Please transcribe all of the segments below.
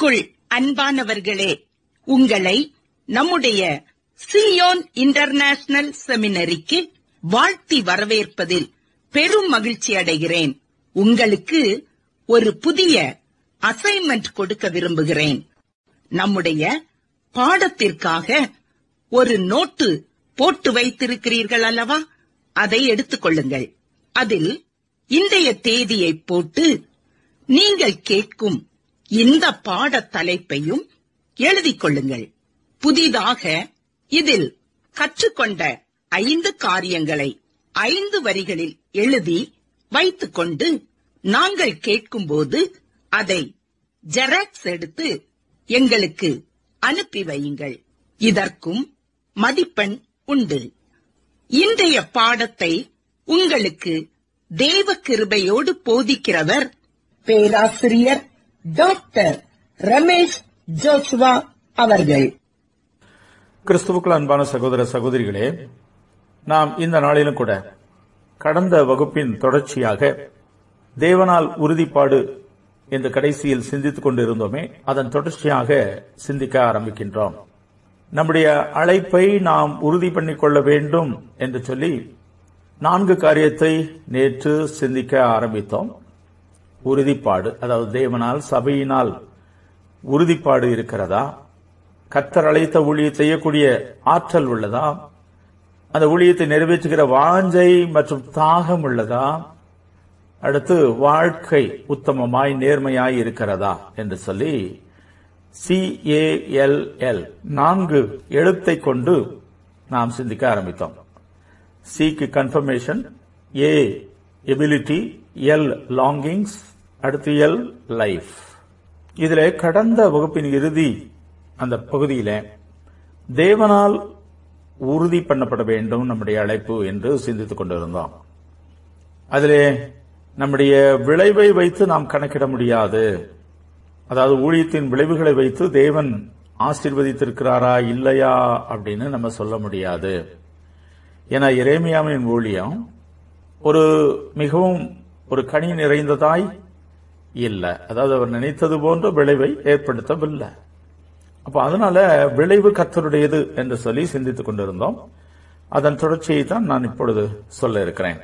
கிறிஸ்துவுக்குள் அன்பானவர்களே உங்களை நம்முடைய சியோன் இன்டர்நேஷனல் செமினரிக்கு வாழ்த்தி வரவேற்பதில் பெரும் மகிழ்ச்சி அடைகிறேன் உங்களுக்கு ஒரு புதிய அசைன்மெண்ட் கொடுக்க விரும்புகிறேன் நம்முடைய பாடத்திற்காக ஒரு நோட்டு போட்டு வைத்திருக்கிறீர்கள் அல்லவா அதை எடுத்துக்கொள்ளுங்கள் அதில் இன்றைய தேதியை போட்டு நீங்கள் கேட்கும் இந்த பாடத் தலைப்பையும் எழுதிக் கொள்ளுங்கள் புதிதாக இதில் கற்றுக்கொண்ட ஐந்து காரியங்களை ஐந்து வரிகளில் எழுதி வைத்துக்கொண்டு நாங்கள் கேட்கும்போது அதை ஜெராக்ஸ் எடுத்து எங்களுக்கு அனுப்பி வையுங்கள் இதற்கும் மதிப்பெண் உண்டு இன்றைய பாடத்தை உங்களுக்கு தேவ கிருபையோடு போதிக்கிறவர் பேராசிரியர் டாக்டர் ரமேஷ் ஜோஷ்வா அவர்கள் கிறிஸ்துவுக்குள் அன்பான சகோதர சகோதரிகளே நாம் இந்த நாளிலும் கூட கடந்த வகுப்பின் தொடர்ச்சியாக தேவனால் உறுதிப்பாடு என்ற கடைசியில் சிந்தித்துக் கொண்டிருந்தோமே அதன் தொடர்ச்சியாக சிந்திக்க ஆரம்பிக்கின்றோம் நம்முடைய அழைப்பை நாம் உறுதி பண்ணிக் கொள்ள வேண்டும் என்று சொல்லி நான்கு காரியத்தை நேற்று சிந்திக்க ஆரம்பித்தோம் உறுதிப்பாடு அதாவது தேவனால் சபையினால் உறுதிப்பாடு இருக்கிறதா கத்தர் அழைத்த ஊழியை செய்யக்கூடிய ஆற்றல் உள்ளதா அந்த ஊழியத்தை நிறைவேற்றுகிற வாஞ்சை மற்றும் தாகம் உள்ளதா அடுத்து வாழ்க்கை உத்தமமாய் நேர்மையாய் இருக்கிறதா என்று சொல்லி சிஏஎல்எல் நான்கு எழுத்தை கொண்டு நாம் சிந்திக்க ஆரம்பித்தோம் சிக்கு confirmation A ability L longings அடுத்து எல் லைஃப் இதுல கடந்த வகுப்பின் இறுதி அந்த பகுதியில தேவனால் உறுதி பண்ணப்பட வேண்டும் நம்முடைய அழைப்பு என்று சிந்தித்துக் கொண்டிருந்தோம் அதிலே நம்முடைய விளைவை வைத்து நாம் கணக்கிட முடியாது அதாவது ஊழியத்தின் விளைவுகளை வைத்து தேவன் ஆசீர்வதித்திருக்கிறாரா இல்லையா அப்படின்னு நம்ம சொல்ல முடியாது ஏன்னா இறைமையாமின் ஊழியம் ஒரு மிகவும் ஒரு கனி நிறைந்ததாய் இல்லை அதாவது அவர் நினைத்தது போன்ற விளைவை ஏற்படுத்தவில்லை அப்ப அதனால விளைவு கத்தருடையது என்று சொல்லி சிந்தித்துக் கொண்டிருந்தோம் அதன் தொடர்ச்சியை தான் நான் இப்பொழுது சொல்ல இருக்கிறேன்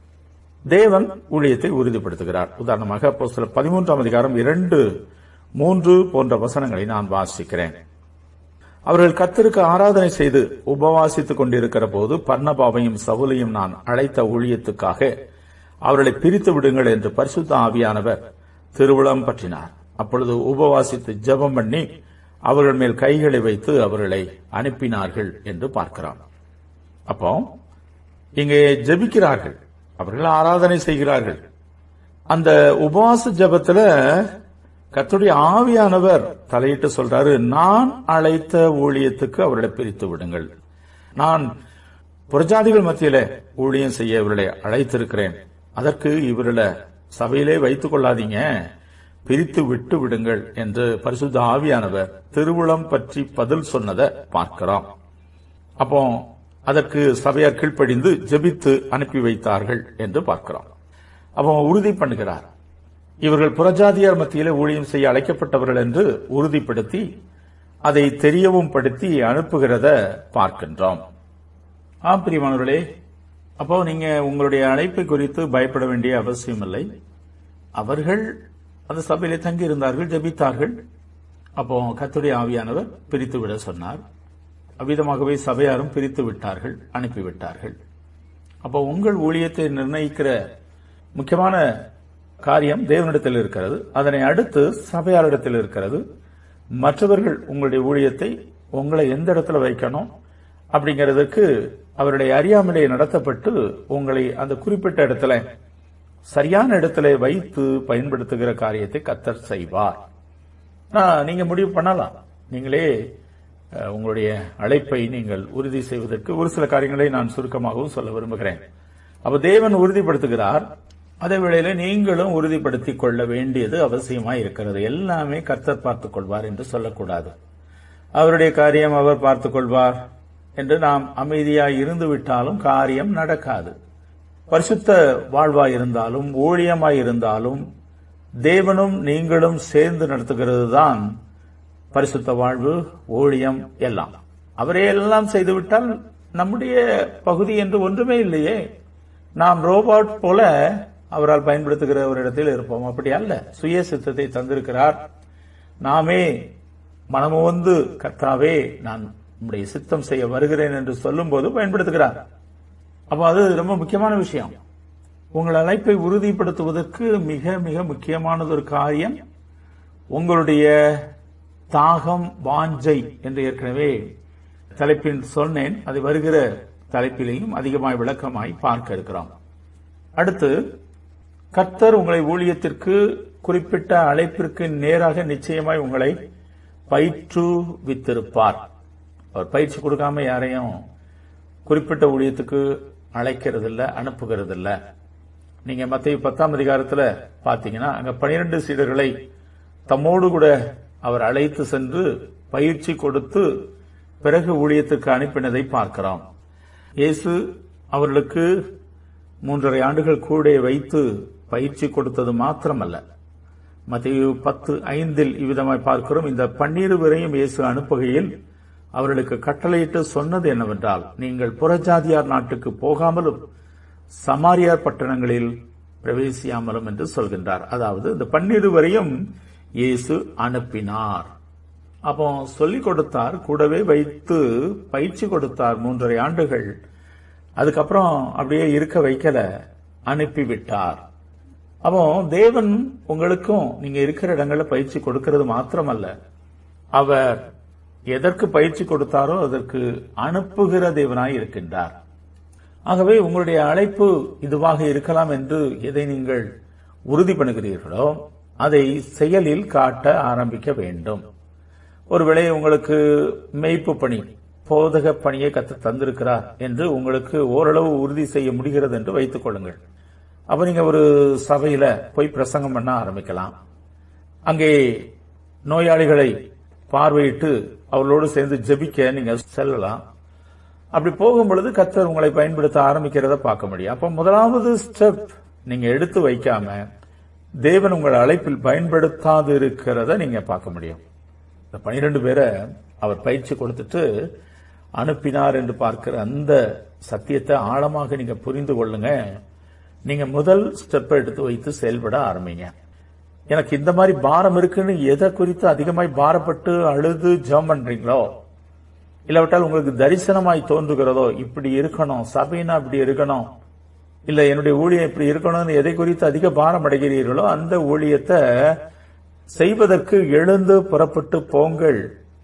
தேவன் ஊழியத்தை உறுதிப்படுத்துகிறார் உதாரணமாக அப்போ சில பதிமூன்றாம் அதிகாரம் இரண்டு மூன்று போன்ற வசனங்களை நான் வாசிக்கிறேன் அவர்கள் கத்தருக்கு ஆராதனை செய்து உபவாசித்துக் கொண்டிருக்கிற போது பர்ணபாவையும் சவுலையும் நான் அழைத்த ஊழியத்துக்காக அவர்களை பிரித்து விடுங்கள் என்று பரிசுத்த ஆவியானவர் திருவிழம் பற்றினார் அப்பொழுது உபவாசித்து ஜெபம் பண்ணி அவர்கள் மேல் கைகளை வைத்து அவர்களை அனுப்பினார்கள் என்று பார்க்கிறோம் அப்போ இங்கே ஜெபிக்கிறார்கள் அவர்கள் ஆராதனை செய்கிறார்கள் அந்த உபவாச ஜபத்துல கத்துடைய ஆவியானவர் தலையிட்டு சொல்றாரு நான் அழைத்த ஊழியத்துக்கு அவர்களை பிரித்து விடுங்கள் நான் புறஜாதிகள் மத்தியில ஊழியம் செய்ய இவர்களை அழைத்திருக்கிறேன் அதற்கு இவர்களை சபையிலே வைத்துக் கொள்ளாதீங்க பிரித்து விட்டு விடுங்கள் என்று பரிசுத்த ஆவியானவர் திருவுளம் பற்றி பதில் சொன்னதை பார்க்கிறோம் அப்போ அதற்கு சபையார் கீழ்ப்படிந்து ஜெபித்து அனுப்பி வைத்தார்கள் என்று பார்க்கிறோம் அப்போ உறுதி பண்ணுகிறார் இவர்கள் புறஜாதியார் மத்தியிலே ஊழியம் செய்ய அழைக்கப்பட்டவர்கள் என்று உறுதிப்படுத்தி அதை தெரியவும் படுத்தி அனுப்புகிறத பார்க்கின்றோம் ஆம் பிரியமானவர்களே அப்போ நீங்க உங்களுடைய அழைப்பை குறித்து பயப்பட வேண்டிய அவசியம் இல்லை அவர்கள் அந்த சபையிலே தங்கி இருந்தார்கள் ஜபித்தார்கள் அப்போ கத்துடைய ஆவியானவர் பிரித்து விட சொன்னார் அவ்விதமாகவே சபையாரும் பிரித்து விட்டார்கள் அனுப்பிவிட்டார்கள் அப்போ உங்கள் ஊழியத்தை நிர்ணயிக்கிற முக்கியமான காரியம் தேவனிடத்தில் இருக்கிறது அதனை அடுத்து சபையாரிடத்தில் இருக்கிறது மற்றவர்கள் உங்களுடைய ஊழியத்தை உங்களை எந்த இடத்துல வைக்கணும் அப்படிங்கிறதுக்கு அவருடைய அறியாமலே நடத்தப்பட்டு உங்களை அந்த குறிப்பிட்ட இடத்துல சரியான இடத்துல வைத்து பயன்படுத்துகிற காரியத்தை கத்தர் செய்வார் நீங்க முடிவு பண்ணலாம் நீங்களே உங்களுடைய அழைப்பை நீங்கள் உறுதி செய்வதற்கு ஒரு சில காரியங்களை நான் சுருக்கமாகவும் சொல்ல விரும்புகிறேன் அப்ப தேவன் உறுதிப்படுத்துகிறார் அதே வேளையில நீங்களும் உறுதிப்படுத்திக் கொள்ள வேண்டியது அவசியமா இருக்கிறது எல்லாமே கர்த்தர் பார்த்துக் கொள்வார் என்று சொல்லக்கூடாது அவருடைய காரியம் அவர் பார்த்துக் கொள்வார் என்று நாம் அமைதியாய் இருந்து விட்டாலும் காரியம் நடக்காது பரிசுத்த வாழ்வாய் இருந்தாலும் ஊழியமாய் இருந்தாலும் தேவனும் நீங்களும் சேர்ந்து நடத்துகிறது தான் பரிசுத்த வாழ்வு ஊழியம் எல்லாம் அவரே எல்லாம் செய்துவிட்டால் நம்முடைய பகுதி என்று ஒன்றுமே இல்லையே நாம் ரோபோட் போல அவரால் பயன்படுத்துகிற ஒரு இடத்தில் இருப்போம் அப்படி அல்ல சுய சித்தத்தை தந்திருக்கிறார் நாமே மனமுவந்து கர்த்தாவே நான் உம்முடைய சித்தம் செய்ய வருகிறேன் என்று சொல்லும்போது பயன்படுத்துகிறார் அப்ப அது ரொம்ப முக்கியமான விஷயம் உங்கள் அழைப்பை உறுதிப்படுத்துவதற்கு மிக மிக முக்கியமானது ஒரு காரியம் உங்களுடைய தாகம் வாஞ்சை என்று ஏற்கனவே தலைப்பில் சொன்னேன் அது வருகிற தலைப்பிலேயும் அதிகமாய் விளக்கமாய் பார்க்க இருக்கிறோம் அடுத்து கர்த்தர் உங்களை ஊழியத்திற்கு குறிப்பிட்ட அழைப்பிற்கு நேராக நிச்சயமாய் உங்களை பயிற்றுவித்திருப்பார் அவர் பயிற்சி கொடுக்காம யாரையும் குறிப்பிட்ட ஊழியத்துக்கு அழைக்கிறது இல்ல அனுப்புகிறது இல்ல நீங்க மத்திய பத்தாம் அதிகாரத்துல பாத்தீங்கன்னா அங்க பனிரெண்டு சீடர்களை தம்மோடு கூட அவர் அழைத்து சென்று பயிற்சி கொடுத்து பிறகு ஊழியத்துக்கு அனுப்பினதை பார்க்கிறோம் இயேசு அவர்களுக்கு மூன்றரை ஆண்டுகள் கூட வைத்து பயிற்சி கொடுத்தது மாத்திரமல்ல மத்திய பத்து ஐந்தில் இவ்விதமாய் பார்க்கிறோம் இந்த பன்னீர் வரையும் இயேசு அனுப்புகையில் அவர்களுக்கு கட்டளையிட்டு சொன்னது என்னவென்றால் நீங்கள் புறஜாதியார் நாட்டுக்கு போகாமலும் சமாரியார் பட்டணங்களில் பிரவேசியாமலும் என்று சொல்கின்றார் அதாவது இந்த பன்னீர் வரையும் இயேசு அனுப்பினார் அப்போ சொல்லிக் கொடுத்தார் கூடவே வைத்து பயிற்சி கொடுத்தார் மூன்றரை ஆண்டுகள் அதுக்கப்புறம் அப்படியே இருக்க வைக்கல அனுப்பிவிட்டார் அப்போ தேவன் உங்களுக்கும் நீங்க இருக்கிற இடங்கள்ல பயிற்சி கொடுக்கிறது மாத்திரமல்ல அவர் எதற்கு பயிற்சி கொடுத்தாரோ அதற்கு அனுப்புகிற தேவனாய் இருக்கின்றார் ஆகவே உங்களுடைய அழைப்பு இதுவாக இருக்கலாம் என்று எதை நீங்கள் உறுதி பண்ணுகிறீர்களோ அதை செயலில் காட்ட ஆரம்பிக்க வேண்டும் ஒருவேளை உங்களுக்கு மெய்ப்பு பணி போதக பணியை கத்து தந்திருக்கிறார் என்று உங்களுக்கு ஓரளவு உறுதி செய்ய முடிகிறது என்று வைத்துக் கொள்ளுங்கள் அப்ப நீங்க ஒரு சபையில போய் பிரசங்கம் பண்ண ஆரம்பிக்கலாம் அங்கே நோயாளிகளை பார்வையிட்டு அவர்களோடு சேர்ந்து ஜெபிக்க நீங்க செல்லலாம் அப்படி போகும் பொழுது கத்தர் உங்களை பயன்படுத்த ஆரம்பிக்கிறத பார்க்க முடியும் அப்ப முதலாவது ஸ்டெப் நீங்க எடுத்து வைக்காம தேவன் உங்கள் அழைப்பில் பயன்படுத்தாது இருக்கிறத நீங்க பார்க்க முடியும் இந்த பனிரெண்டு பேரை அவர் பயிற்சி கொடுத்துட்டு அனுப்பினார் என்று பார்க்கிற அந்த சத்தியத்தை ஆழமாக நீங்க புரிந்து கொள்ளுங்க நீங்க முதல் ஸ்டெப்பை எடுத்து வைத்து செயல்பட ஆரம்பிங்க எனக்கு இந்த மாதிரி பாரம் இருக்குன்னு எதை குறித்து அதிகமாய் பாரப்பட்டு அழுது ஜெபம் பண்றீங்களோ இல்லாவிட்டால் உங்களுக்கு தரிசனமாய் தோன்றுகிறதோ இப்படி இருக்கணும் சபைனா இப்படி இருக்கணும் இல்ல என்னுடைய ஊழியம் இப்படி இருக்கணும்னு எதை குறித்து அதிக பாரம் அடைகிறீர்களோ அந்த ஊழியத்தை செய்வதற்கு எழுந்து புறப்பட்டு போங்கள்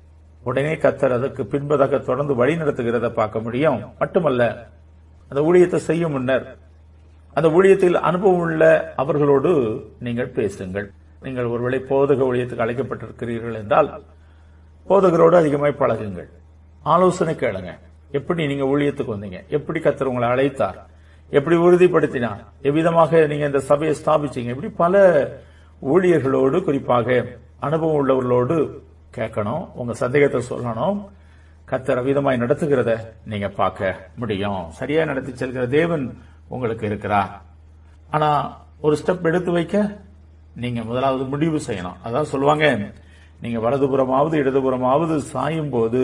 உடனே கத்தர் அதற்கு பின்பதாக தொடர்ந்து வழி நடத்துகிறத பார்க்க முடியும் மட்டுமல்ல அந்த ஊழியத்தை செய்யும் முன்னர் அந்த ஊழியத்தில் அனுபவம் உள்ள அவர்களோடு நீங்கள் பேசுங்கள் நீங்கள் ஒருவேளை போதக ஊழியத்துக்கு அழைக்கப்பட்டிருக்கிறீர்கள் என்றால் போதகரோடு அதிகமாய் பழகுங்கள் ஆலோசனை கேளுங்க எப்படி நீங்க ஊழியத்துக்கு வந்தீங்க எப்படி கத்தர் உங்களை அழைத்தார் எப்படி உறுதிப்படுத்தினார் எவ்விதமாக நீங்க இந்த சபையை ஸ்தாபிச்சீங்க இப்படி பல ஊழியர்களோடு குறிப்பாக அனுபவம் உள்ளவர்களோடு கேட்கணும் உங்க சந்தேகத்தை சொல்லணும் கத்தர் அவ்விதமாய் நடத்துகிறத நீங்க பார்க்க முடியும் சரியா நடத்தி செல்கிற தேவன் உங்களுக்கு இருக்கிறார் ஆனா ஒரு ஸ்டெப் எடுத்து வைக்க நீங்க முதலாவது முடிவு செய்யணும் அதான் சொல்லுவாங்க நீங்க வலதுபுறமாவது இடதுபுறமாவது சாயும் போது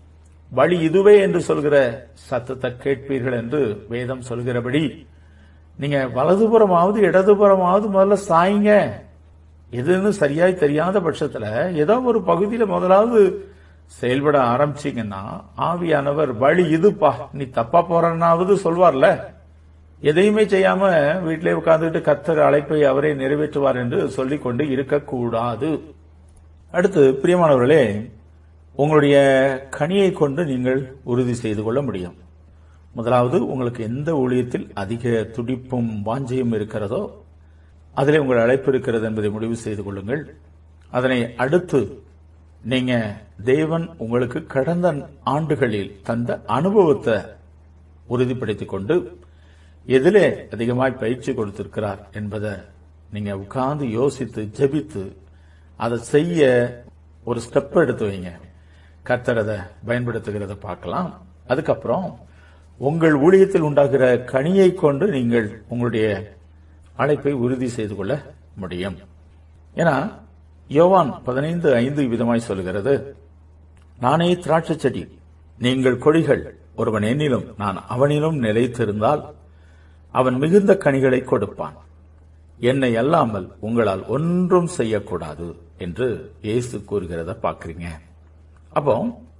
வழி இதுவே என்று சொல்கிற சத்தத்தை கேட்பீர்கள் என்று வேதம் சொல்கிறபடி நீங்க வலதுபுறமாவது இடதுபுறமாவது முதல்ல சாயுங்க எதுன்னு சரியாய் தெரியாத பட்சத்துல ஏதோ ஒரு பகுதியில முதலாவது செயல்பட ஆரம்பிச்சீங்கன்னா ஆவியானவர் வழி இதுப்பா நீ தப்பா போறனாவது சொல்வார்ல எதையுமே செய்யாம வீட்டிலே உட்கார்ந்துட்டு கத்தர் அழைப்பை அவரே நிறைவேற்றுவார் என்று சொல்லிக் கொண்டு இருக்கக்கூடாது அடுத்து பிரியமானவர்களே உங்களுடைய கனியை கொண்டு நீங்கள் உறுதி செய்து கொள்ள முடியும் முதலாவது உங்களுக்கு எந்த ஊழியத்தில் அதிக துடிப்பும் வாஞ்சையும் இருக்கிறதோ அதிலே உங்கள் அழைப்பு இருக்கிறது என்பதை முடிவு செய்து கொள்ளுங்கள் அதனை அடுத்து நீங்க தேவன் உங்களுக்கு கடந்த ஆண்டுகளில் தந்த அனுபவத்தை உறுதிப்படுத்திக் கொண்டு எதிலே அதிகமாய் பயிற்சி கொடுத்திருக்கிறார் என்பதை நீங்க உட்கார்ந்து யோசித்து ஜெபித்து அதை செய்ய ஒரு ஸ்டெப் எடுத்து வைங்க கர்த்தர் அதை பயன்படுத்துகிறத பார்க்கலாம் அதுக்கப்புறம் உங்கள் ஊழியத்தில் உண்டாகிற கனியை கொண்டு நீங்கள் உங்களுடைய அழைப்பை உறுதி செய்து கொள்ள முடியும் ஏன்னா யோவான் பதினைந்து ஐந்து விதமாய் சொல்கிறது நானே திராட்சை செடி நீங்கள் கொடிகள் ஒருவன் என்னிலும் நான் அவனிலும் நிலைத்திருந்தால் அவன் மிகுந்த கனிகளை கொடுப்பான் என்னை அல்லாமல் உங்களால் ஒன்றும் செய்யக்கூடாது என்று இயேசு கூறுகிறத பாக்குறீங்க அப்போ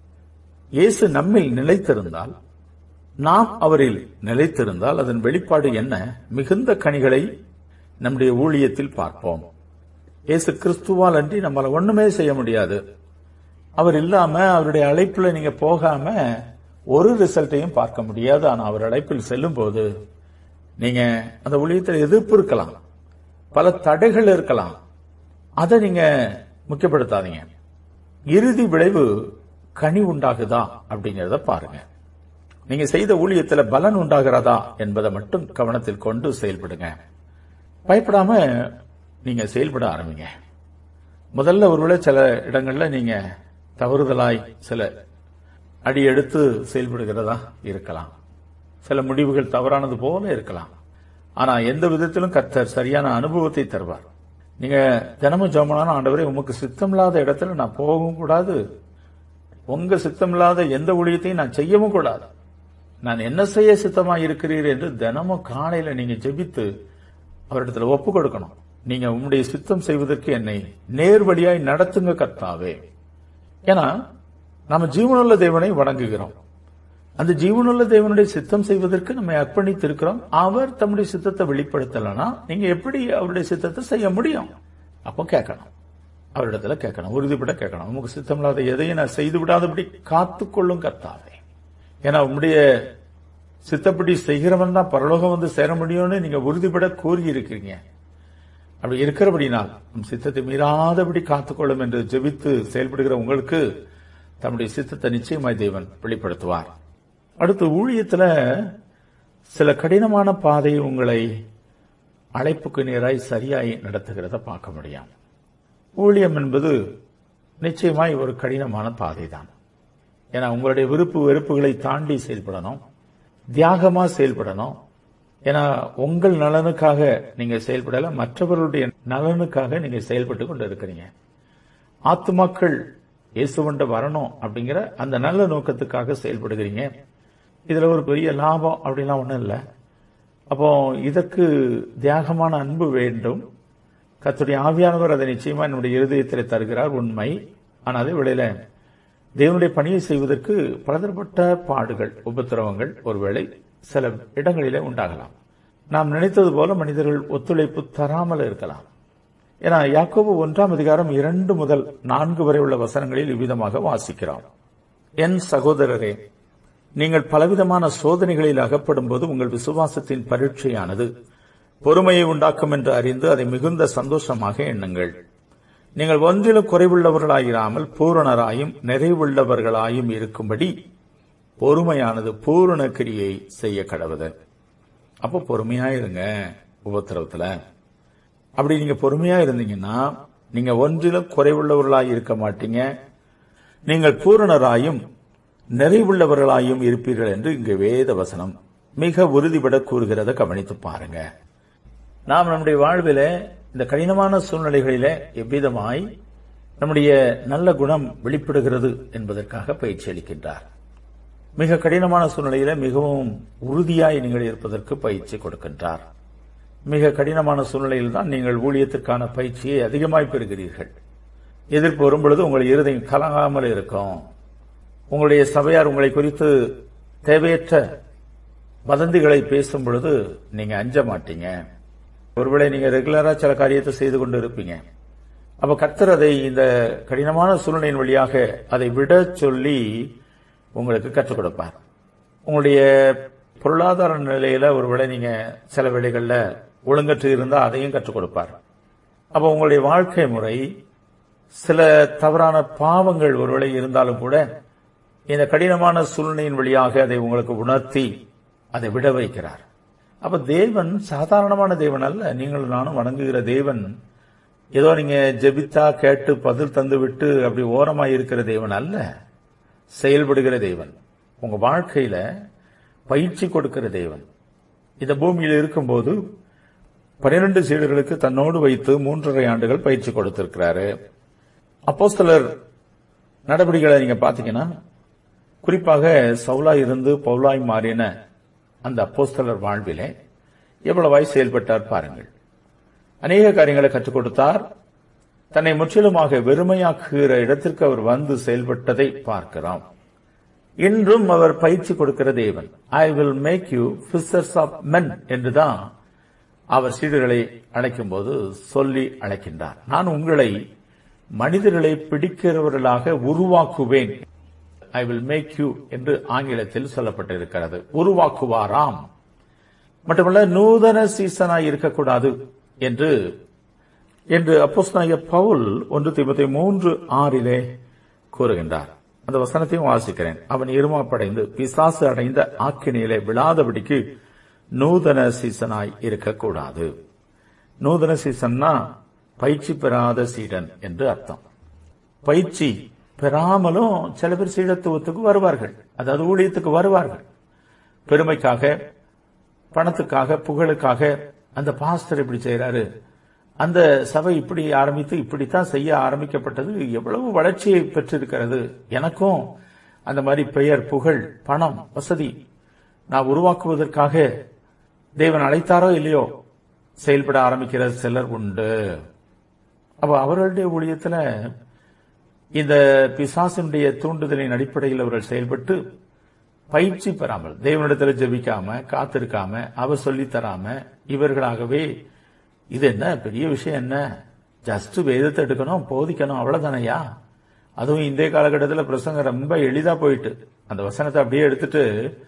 இயேசு நம்மில் நிலைத்திருந்தால் நாம் அவரில் நிலைத்திருந்தால் அதன் வெளிப்பாடு என்ன மிகுந்த கனிகளை நம்முடைய ஊழியத்தில் பார்ப்போம் இயேசு கிறிஸ்துவால் அன்றி நம்மளால ஒண்ணுமே செய்ய முடியாது அவர் இல்லாம அவருடைய அழைப்புல நீங்க போகாம ஒரு ரிசல்ட்டையும் பார்க்க முடியாது ஆனா அவர் அழைப்பில் செல்லும் போது நீங்க அந்த ஊழியத்தில் எதிர்ப்பு இருக்கலாம் பல தடைகள் இருக்கலாம் அதை நீங்க முக்கியப்படுத்தாதீங்க இறுதி விளைவு கனி உண்டாகுதா அப்படிங்கறத பாருங்க நீங்க செய்த ஊழியத்துல பலன் உண்டாகிறதா என்பதை மட்டும் கவனத்தில் கொண்டு செயல்படுங்க பயப்படாம நீங்க செயல்பட ஆரம்பிங்க முதல்ல ஒருவேளை சில இடங்கள்ல நீங்க தவறுதலாய் சில அடி எடுத்து செயல்படுகிறதா இருக்கலாம் சில முடிவுகள் தவறானது போல இருக்கலாம் ஆனா எந்த விதத்திலும் கர்த்தர் சரியான அனுபவத்தை தருவார் நீங்க தினமும் ஜோமனான ஆண்டவரே உமக்கு சித்தமில்லாத இடத்துல நான் போகவும் கூடாது உங்க சித்தமில்லாத எந்த ஊழியத்தையும் நான் செய்யவும் கூடாது நான் என்ன செய்ய சித்தமா இருக்கிறீர் என்று தினமும் காலையில நீங்க ஜெபித்து அவரிடத்துல ஒப்பு கொடுக்கணும் நீங்க உங்களுடைய சித்தம் செய்வதற்கு என்னை நேர்வழியாய் நடத்துங்க கர்த்தாவே ஏன்னா நாம ஜீவனுள்ள தேவனை வணங்குகிறோம் அந்த ஜீவனுள்ள தேவனுடைய சித்தம் செய்வதற்கு நம்ம அர்ப்பணித்து இருக்கிறோம் அவர் தம்முடைய சித்தத்தை வெளிப்படுத்தலனா நீங்க எப்படி அவருடைய சித்தத்தை செய்ய முடியும் அப்போ கேட்கணும் அவரிடத்துல கேட்கணும் உறுதிப்பட கேட்கணும் உமக்கு சித்தமில்லாத எதையும் நான் செய்து விடாதபடி காத்துக்கொள்ளும் கர்த்தாவே ஏன்னா உங்களுடைய சித்தப்படி செய்கிறவன் தான் பரலோகம் வந்து சேர முடியும்னு நீங்க உறுதிப்பட கூறி இருக்கிறீங்க அப்படி இருக்கிறபடினால் நம் சித்தத்தை மீறாதபடி காத்துக்கொள்ளும் என்று ஜெபித்து செயல்படுகிற உங்களுக்கு தம்முடைய சித்தத்தை நிச்சயமாய் தேவன் வெளிப்படுத்துவார் அடுத்து ஊழியத்துல சில கடினமான பாதை உங்களை அழைப்புக்கு நேராய் சரியாய் நடத்துகிறத பார்க்க முடியும் ஊழியம் என்பது நிச்சயமாய் ஒரு கடினமான பாதை தான் ஏன்னா உங்களுடைய விருப்பு வெறுப்புகளை தாண்டி செயல்படணும் தியாகமா செயல்படணும் ஏன்னா உங்கள் நலனுக்காக நீங்க செயல்படல மற்றவர்களுடைய நலனுக்காக நீங்க செயல்பட்டு கொண்டு இருக்கிறீங்க ஆத்துமாக்கள் இயேசுவண்ட வரணும் அப்படிங்கிற அந்த நல்ல நோக்கத்துக்காக செயல்படுகிறீங்க இதுல ஒரு பெரிய லாபம் அப்படிலாம் ஒண்ணும் இல்லை அப்போ இதற்கு தியாகமான அன்பு வேண்டும் கத்துடைய ஆவியானவர் அதை நிச்சயமா என்னுடைய இருதயத்தில் தருகிறார் உண்மை ஆனால் அதே வேளையில தேவனுடைய பணியை செய்வதற்கு பலதரப்பட்ட பாடுகள் உபத்திரவங்கள் ஒருவேளை சில இடங்களிலே உண்டாகலாம் நாம் நினைத்தது போல மனிதர்கள் ஒத்துழைப்பு தராமல் இருக்கலாம் ஏன்னா யாக்கோபு ஒன்றாம் அதிகாரம் இரண்டு முதல் நான்கு வரை உள்ள வசனங்களில் இவ்விதமாக வாசிக்கிறோம் என் சகோதரரே நீங்கள் பலவிதமான சோதனைகளில் அகப்படும் போது உங்கள் விசுவாசத்தின் பரீட்சையானது பொறுமையை உண்டாக்கும் என்று அறிந்து அதை மிகுந்த சந்தோஷமாக எண்ணுங்கள் நீங்கள் ஒன்றிலும் குறைவுள்ளவர்களாயிராமல் பூரணராயும் நிறைவுள்ளவர்களாயும் இருக்கும்படி பொறுமையானது பூரண கிரியை செய்ய கடவுது அப்போ பொறுமையா இருங்க உபத்திரவத்துல அப்படி நீங்க பொறுமையா இருந்தீங்கன்னா நீங்க ஒன்றிலும் குறைவுள்ளவர்களாய் இருக்க மாட்டீங்க நீங்கள் பூரணராயும் நிறைவுள்ளவர்களாயும் இருப்பீர்கள் என்று இங்கு வேத வசனம் மிக உறுதிபட கூறுகிறத கவனித்து பாருங்க நாம் நம்முடைய வாழ்வில இந்த கடினமான சூழ்நிலைகளிலே எவ்விதமாய் நம்முடைய நல்ல குணம் வெளிப்படுகிறது என்பதற்காக பயிற்சி அளிக்கின்றார் மிக கடினமான சூழ்நிலையில மிகவும் உறுதியாய் நீங்கள் இருப்பதற்கு பயிற்சி கொடுக்கின்றார் மிக கடினமான சூழ்நிலையில் தான் நீங்கள் ஊழியத்திற்கான பயிற்சியை அதிகமாய் பெறுகிறீர்கள் எதிர்ப்பு வரும்பொழுது உங்கள் இருதயம் கலங்காமல் இருக்கும் உங்களுடைய சபையார் உங்களை குறித்து தேவையற்ற வதந்திகளை பேசும் பொழுது நீங்க அஞ்ச மாட்டீங்க ஒருவேளை நீங்க ரெகுலரா சில காரியத்தை செய்து கொண்டு இருப்பீங்க அப்ப கர்த்தர் அதை இந்த கடினமான சூழ்நிலையின் வழியாக அதை விட சொல்லி உங்களுக்கு கற்றுக் கொடுப்பார் உங்களுடைய பொருளாதார நிலையில ஒருவேளை நீங்க சில வேளைகள்ல ஒழுங்கற்று இருந்தா அதையும் கற்றுக் கொடுப்பார் அப்ப உங்களுடைய வாழ்க்கை முறை சில தவறான பாவங்கள் ஒருவேளை இருந்தாலும் கூட இந்த கடினமான சூழ்நிலையின் வழியாக அதை உங்களுக்கு உணர்த்தி அதை விட வைக்கிறார் அப்ப தேவன் சாதாரணமான தேவன் அல்ல நீங்கள் நானும் வணங்குகிற தேவன் ஏதோ நீங்க ஜெபித்தா கேட்டு பதில் தந்து விட்டு அப்படி ஓரமாய் இருக்கிற தேவன் அல்ல செயல்படுகிற தேவன் உங்க வாழ்க்கையில பயிற்சி கொடுக்கிற தேவன் இந்த பூமியில் இருக்கும்போது பனிரெண்டு சீடர்களுக்கு தன்னோடு வைத்து மூன்றரை ஆண்டுகள் பயிற்சி கொடுத்திருக்கிறாரு அப்போஸ்தலர் நடவடிக்கைகளை நீங்க பாத்தீங்கன்னா குறிப்பாக சவுலா இருந்து பவுலாய் மாறின அந்த அப்போஸ்தலர் வாழ்விலே எவ்வளவாய் செயல்பட்டார் பாருங்கள் அநேக காரியங்களை கற்றுக் கொடுத்தார் தன்னை முற்றிலுமாக வெறுமையாக்குகிற இடத்திற்கு அவர் வந்து செயல்பட்டதை பார்க்கிறோம் இன்றும் அவர் பயிற்சி கொடுக்கிற தேவன் I will make you fishers of men என்றுதான் அவர் சீடர்களை அழைக்கும் போது சொல்லி அழைக்கின்றார் நான் உங்களை மனிதர்களை பிடிக்கிறவர்களாக உருவாக்குவேன் ஐ வில் மேக் யூ என்று ஆங்கிலத்தில் சொல்லப்பட்டிருக்கிறது உருவாக்குவாராம் மட்டுமல்ல நூதன சீசனாய் இருக்கக்கூடாது என்று என்று அப்போஸ்தலனாகிய பவுல் ஒன்று திமுத்தை மூன்று ஆறிலே கூறுகின்றார் அந்த வசனத்தையும் வாசிக்கிறேன் அவன் இருமாப்படைந்து பிசாசு அடைந்த ஆக்கினியிலே விழாதபடிக்கு நூதன சீசனாய் இருக்கக்கூடாது நூதன சீசன்னா பயிற்சி பெறாத சீடன் என்று அர்த்தம் பயிற்சி பெறாமலும் சில பேர் சீடத்துவத்துக்கு வருவார்கள் அதாவது ஊழியத்துக்கு வருவார்கள் பெருமைக்காக பணத்துக்காக புகழுக்காக அந்த பாஸ்டர் இப்படி செய்யறாரு அந்த சபை இப்படி ஆரம்பித்து இப்படித்தான் செய்ய ஆரம்பிக்கப்பட்டது எவ்வளவு வளர்ச்சியை பெற்றிருக்கிறது எனக்கும் அந்த மாதிரி பெயர் புகழ் பணம் வசதி நான் உருவாக்குவதற்காக தேவன் அழைத்தாரோ இல்லையோ செயல்பட ஆரம்பிக்கிற சிலர் உண்டு அப்ப அவர்களுடைய ஊழியத்துல இந்த பிசாசினுடைய தூண்டுதலின் அடிப்படையில் அவர்கள் செயல்பட்டு பயிற்சி பெறாமல் தேவனிடத்தில் ஜெபிக்காம காத்திருக்காம அவர் சொல்லித் தராம இவர்களாகவே இது என்ன பெரிய விஷயம் என்ன ஜஸ்ட் வேதத்தை எடுக்கணும் போதிக்கணும் அவ்வளவுதானையா அதுவும் இந்திய காலகட்டத்தில் பிரசங்கம் ரொம்ப எளிதா போயிட்டு அந்த வசனத்தை அப்படியே எடுத்துட்டு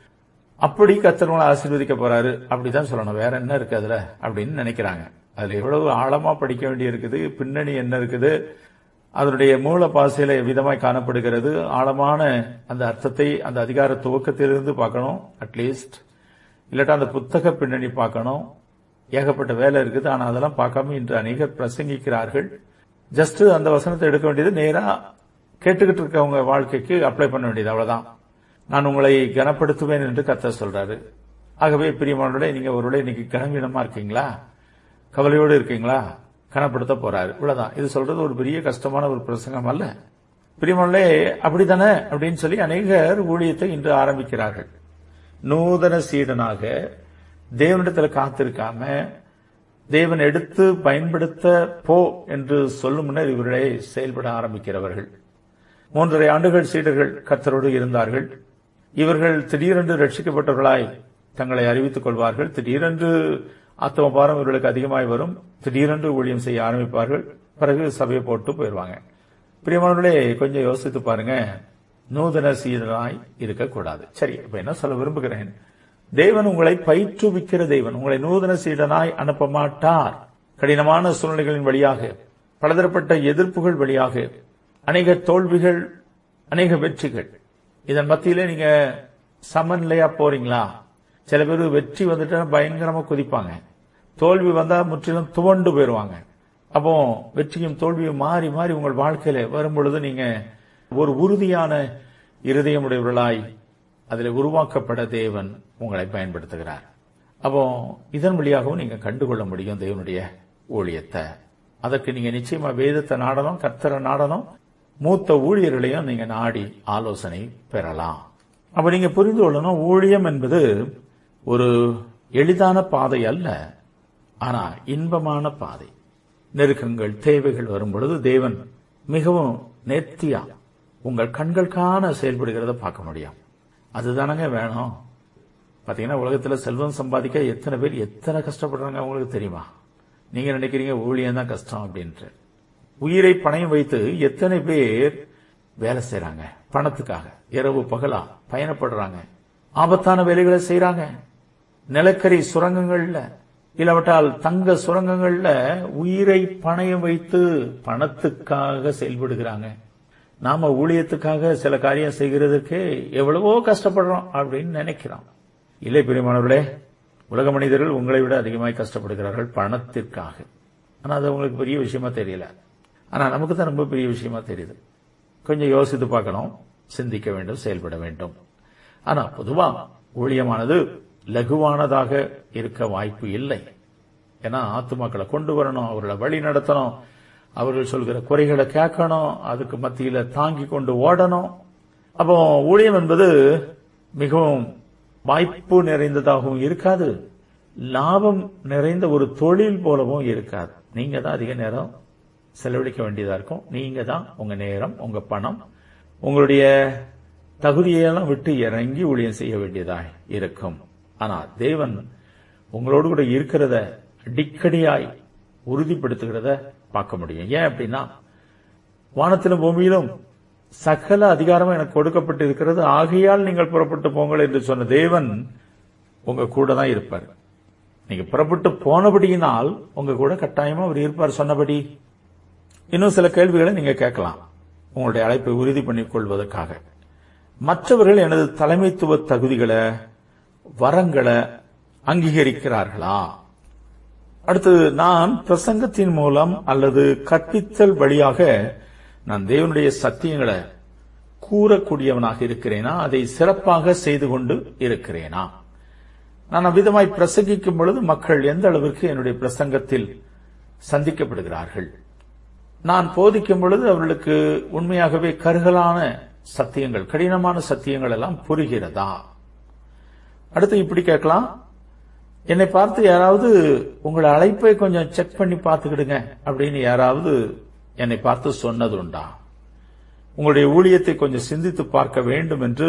அப்படி கத்தர்களை ஆசீர்வதிக்க போறாரு அப்படிதான் சொல்லணும் வேற என்ன இருக்கு அதுல அப்படின்னு நினைக்கிறாங்க அதுல எவ்வளவு ஆழமா படிக்க வேண்டி இருக்குது பின்னணி என்ன இருக்குது அதனுடைய மூல பாசையில விதமாய் காணப்படுகிறது ஆழமான அந்த அர்த்தத்தை அந்த அதிகார துவக்கத்திலிருந்து பார்க்கணும் அட்லீஸ்ட் இல்லாட்டா அந்த புத்தக பின்னணி பார்க்கணும் ஏகப்பட்ட வேலை இருக்குது ஆனா அதெல்லாம் பார்க்காம இன்று அநேகர் பிரசங்கிக்கிறார்கள் ஜஸ்ட் அந்த வசனத்தை எடுக்க வேண்டியது நேரா கேட்டுக்கிட்டு இருக்கவங்க வாழ்க்கைக்கு அப்ளை பண்ண வேண்டியது அவ்வளவுதான் நான் உங்களை கனப்படுத்துவேன் என்று கத்த சொல்றாரு ஆகவே பிரியமானோட நீங்க ஒருவேளை இன்னைக்கு கனவீனமா இருக்கீங்களா கவலையோடு இருக்கீங்களா கனப்படுத்த போறாரு இவ்வளவுதான் இது சொல்றது ஒரு பெரிய கஷ்டமான ஒரு பிரசங்கம் அல்ல பிரியமானே அப்படித்தானே அப்படின்னு சொல்லி அநேகர் ஊழியத்தை இன்று ஆரம்பிக்கிறார்கள் நூதன சீடனாக தேவனிடத்தில் காத்திருக்காம தேவன் எடுத்து பயன்படுத்த போ என்று சொல்லும் முன்னர் இவர்களே செயல்பட ஆரம்பிக்கிறவர்கள் மூன்றரை ஆண்டுகள் சீடர்கள் கர்த்தரோடு இருந்தார்கள் இவர்கள் திடீரென்று ரட்சிக்கப்பட்டவர்களாய் தங்களை அறிவித்துக் கொள்வார்கள் திடீரென்று ஆத்தம பாரம் இவர்களுக்கு அதிகமாய் வரும் திடீரென்று ஊழியம் செய்ய ஆரம்பிப்பார்கள் பிறகு சபையை போட்டு போயிடுவாங்க பிரியமானவர்களே கொஞ்சம் யோசித்து பாருங்க நூதன சீடனாய் இருக்கக்கூடாது சரி இப்ப என்ன சொல்ல விரும்புகிறேன் தேவன் உங்களை பயிற்றுவிக்கிற தேவன் உங்களை நூதன சீடனாய் அனுப்ப மாட்டார் கடினமான சூழ்நிலைகளின் வழியாக பலதரப்பட்ட எதிர்ப்புகள் வழியாக அநேக தோல்விகள் அநேக வெற்றிகள் இதன் மத்தியில நீங்க சமநிலையா போறீங்களா சில பேர் வெற்றி வந்துட்டா பயங்கரமா குதிப்பாங்க தோல்வி வந்தா முற்றிலும் துவண்டு போயிருவாங்க அப்போ வெற்றியும் தோல்வியும் மாறி மாறி உங்கள் வாழ்க்கையில வரும் பொழுது நீங்க ஒரு உறுதியான இருதயமுடையவர்களாய் அதில் உருவாக்கப்பட தேவன் உங்களை பயன்படுத்துகிறார் அப்போ இதன் வழியாகவும் நீங்க கண்டுகொள்ள முடியும் தேவனுடைய ஊழியத்தை அதற்கு நீங்க நிச்சயமா வேதத்தை நாடணும் கர்த்தரை நாடணும் மூத்த ஊழியர்களையும் நீங்க நாடி ஆலோசனை பெறலாம் அப்ப நீங்க புரிந்து கொள்ளணும் ஊழியம் என்பது ஒரு எளிதான பாதை அல்ல ஆனா இன்பமான பாதை நெருக்கங்கள் தேவைகள் வரும் பொழுது தேவன் மிகவும் நேர்த்தியா உங்கள் கண்கள் காண செயல்படுகிறத பார்க்க முடியும் அதுதானங்க வேணும் பாத்தீங்கன்னா உலகத்துல செல்வம் சம்பாதிக்க எத்தனை பேர் எத்தனை கஷ்டப்படுறாங்க அவங்களுக்கு தெரியுமா நீங்க நினைக்கிறீங்க ஊழியம் தான் கஷ்டம் அப்படின்ட்டு உயிரை பணயம் வைத்து எத்தனை பேர் வேலை செய்யறாங்க பணத்துக்காக இரவு பகலா பயணப்படுறாங்க ஆபத்தான வேலைகளை செய்யறாங்க நிலக்கரி சுரங்கங்கள்ல இல்லாவிட்டால் தங்க சுரங்கங்கள்ல உயிரை பணயம் வைத்து பணத்துக்காக செயல்படுகிறாங்க நாம ஊழியத்துக்காக சில காரியம் செய்கிறதுக்கு எவ்வளவோ கஷ்டப்படுறோம் அப்படின்னு நினைக்கிறோம் இல்லை பிரியமானவர்களே உலக மனிதர்கள் உங்களை விட அதிகமாய் கஷ்டப்படுகிறார்கள் பணத்திற்காக ஆனா அது உங்களுக்கு பெரிய விஷயமா தெரியல ஆனா நமக்கு தான் ரொம்ப பெரிய விஷயமா தெரியுது கொஞ்சம் யோசித்து பார்க்கணும் சிந்திக்க வேண்டும் செயல்பட வேண்டும் ஆனா பொதுவா ஊழியமானது லகுவானதாக இருக்க வாய்ப்பு இல்லை ஏன்னா ஆத்துமாக்களை கொண்டு வரணும் அவர்களை வழி நடத்தணும் அவர்கள் சொல்கிற குறைகளை கேட்கணும் அதுக்கு மத்தியில தாங்கி கொண்டு ஓடணும் அப்போ ஊழியம் என்பது மிகவும் வாய்ப்பு நிறைந்ததாகவும் இருக்காது லாபம் நிறைந்த ஒரு தொழில் போலவும் இருக்காது நீங்க தான் அதிக நேரம் செலவழிக்க வேண்டியதா இருக்கும் நீங்க தான் உங்க நேரம் உங்க பணம் உங்களுடைய தகுதியெல்லாம் விட்டு இறங்கி ஊழியம் செய்ய வேண்டியதா இருக்கும் ஆனா தேவன் உங்களோடு கூட இருக்கிறத அடிக்கடியாய் உறுதிப்படுத்துகிறத பார்க்க முடியும் ஏன் அப்படின்னா வானத்திலும் பூமியிலும் சகல அதிகாரமும் எனக்கு கொடுக்கப்பட்டு இருக்கிறது ஆகையால் நீங்கள் புறப்பட்டு போங்கள் என்று சொன்ன தேவன் உங்க கூட தான் இருப்பார் நீங்க புறப்பட்டு போனபடியினால் உங்க கூட கட்டாயமா அவர் இருப்பார் சொன்னபடி இன்னும் சில கேள்விகளை நீங்க கேட்கலாம் உங்களுடைய அழைப்பை உறுதி பண்ணிக் கொள்வதற்காக மற்றவர்கள் எனது தலைமைத்துவ தகுதிகளை வரங்களை அங்கீகரிக்கிறார்களா அடுத்து நான் பிரசங்கத்தின் மூலம் அல்லது கற்பித்தல் வழியாக நான் தேவனுடைய சத்தியங்களை கூறக்கூடியவனாக இருக்கிறேனா அதை சிறப்பாக செய்து கொண்டு இருக்கிறேனா நான் அவ்விதமாய் பிரசங்கிக்கும் பொழுது மக்கள் எந்த அளவிற்கு என்னுடைய பிரசங்கத்தில் சந்திக்கப்படுகிறார்கள் நான் போதிக்கும் பொழுது அவர்களுக்கு உண்மையாகவே கருகலான சத்தியங்கள் கடினமான சத்தியங்கள் எல்லாம் புரிகிறதா அடுத்து இப்படி கேட்கலாம் என்னை பார்த்து யாராவது உங்களை அழைப்பை கொஞ்சம் செக் பண்ணி பார்த்துக்கிடுங்க அப்படின்னு யாராவது என்னை பார்த்து சொன்னது உண்டா உங்களுடைய ஊழியத்தை கொஞ்சம் சிந்தித்து பார்க்க வேண்டும் என்று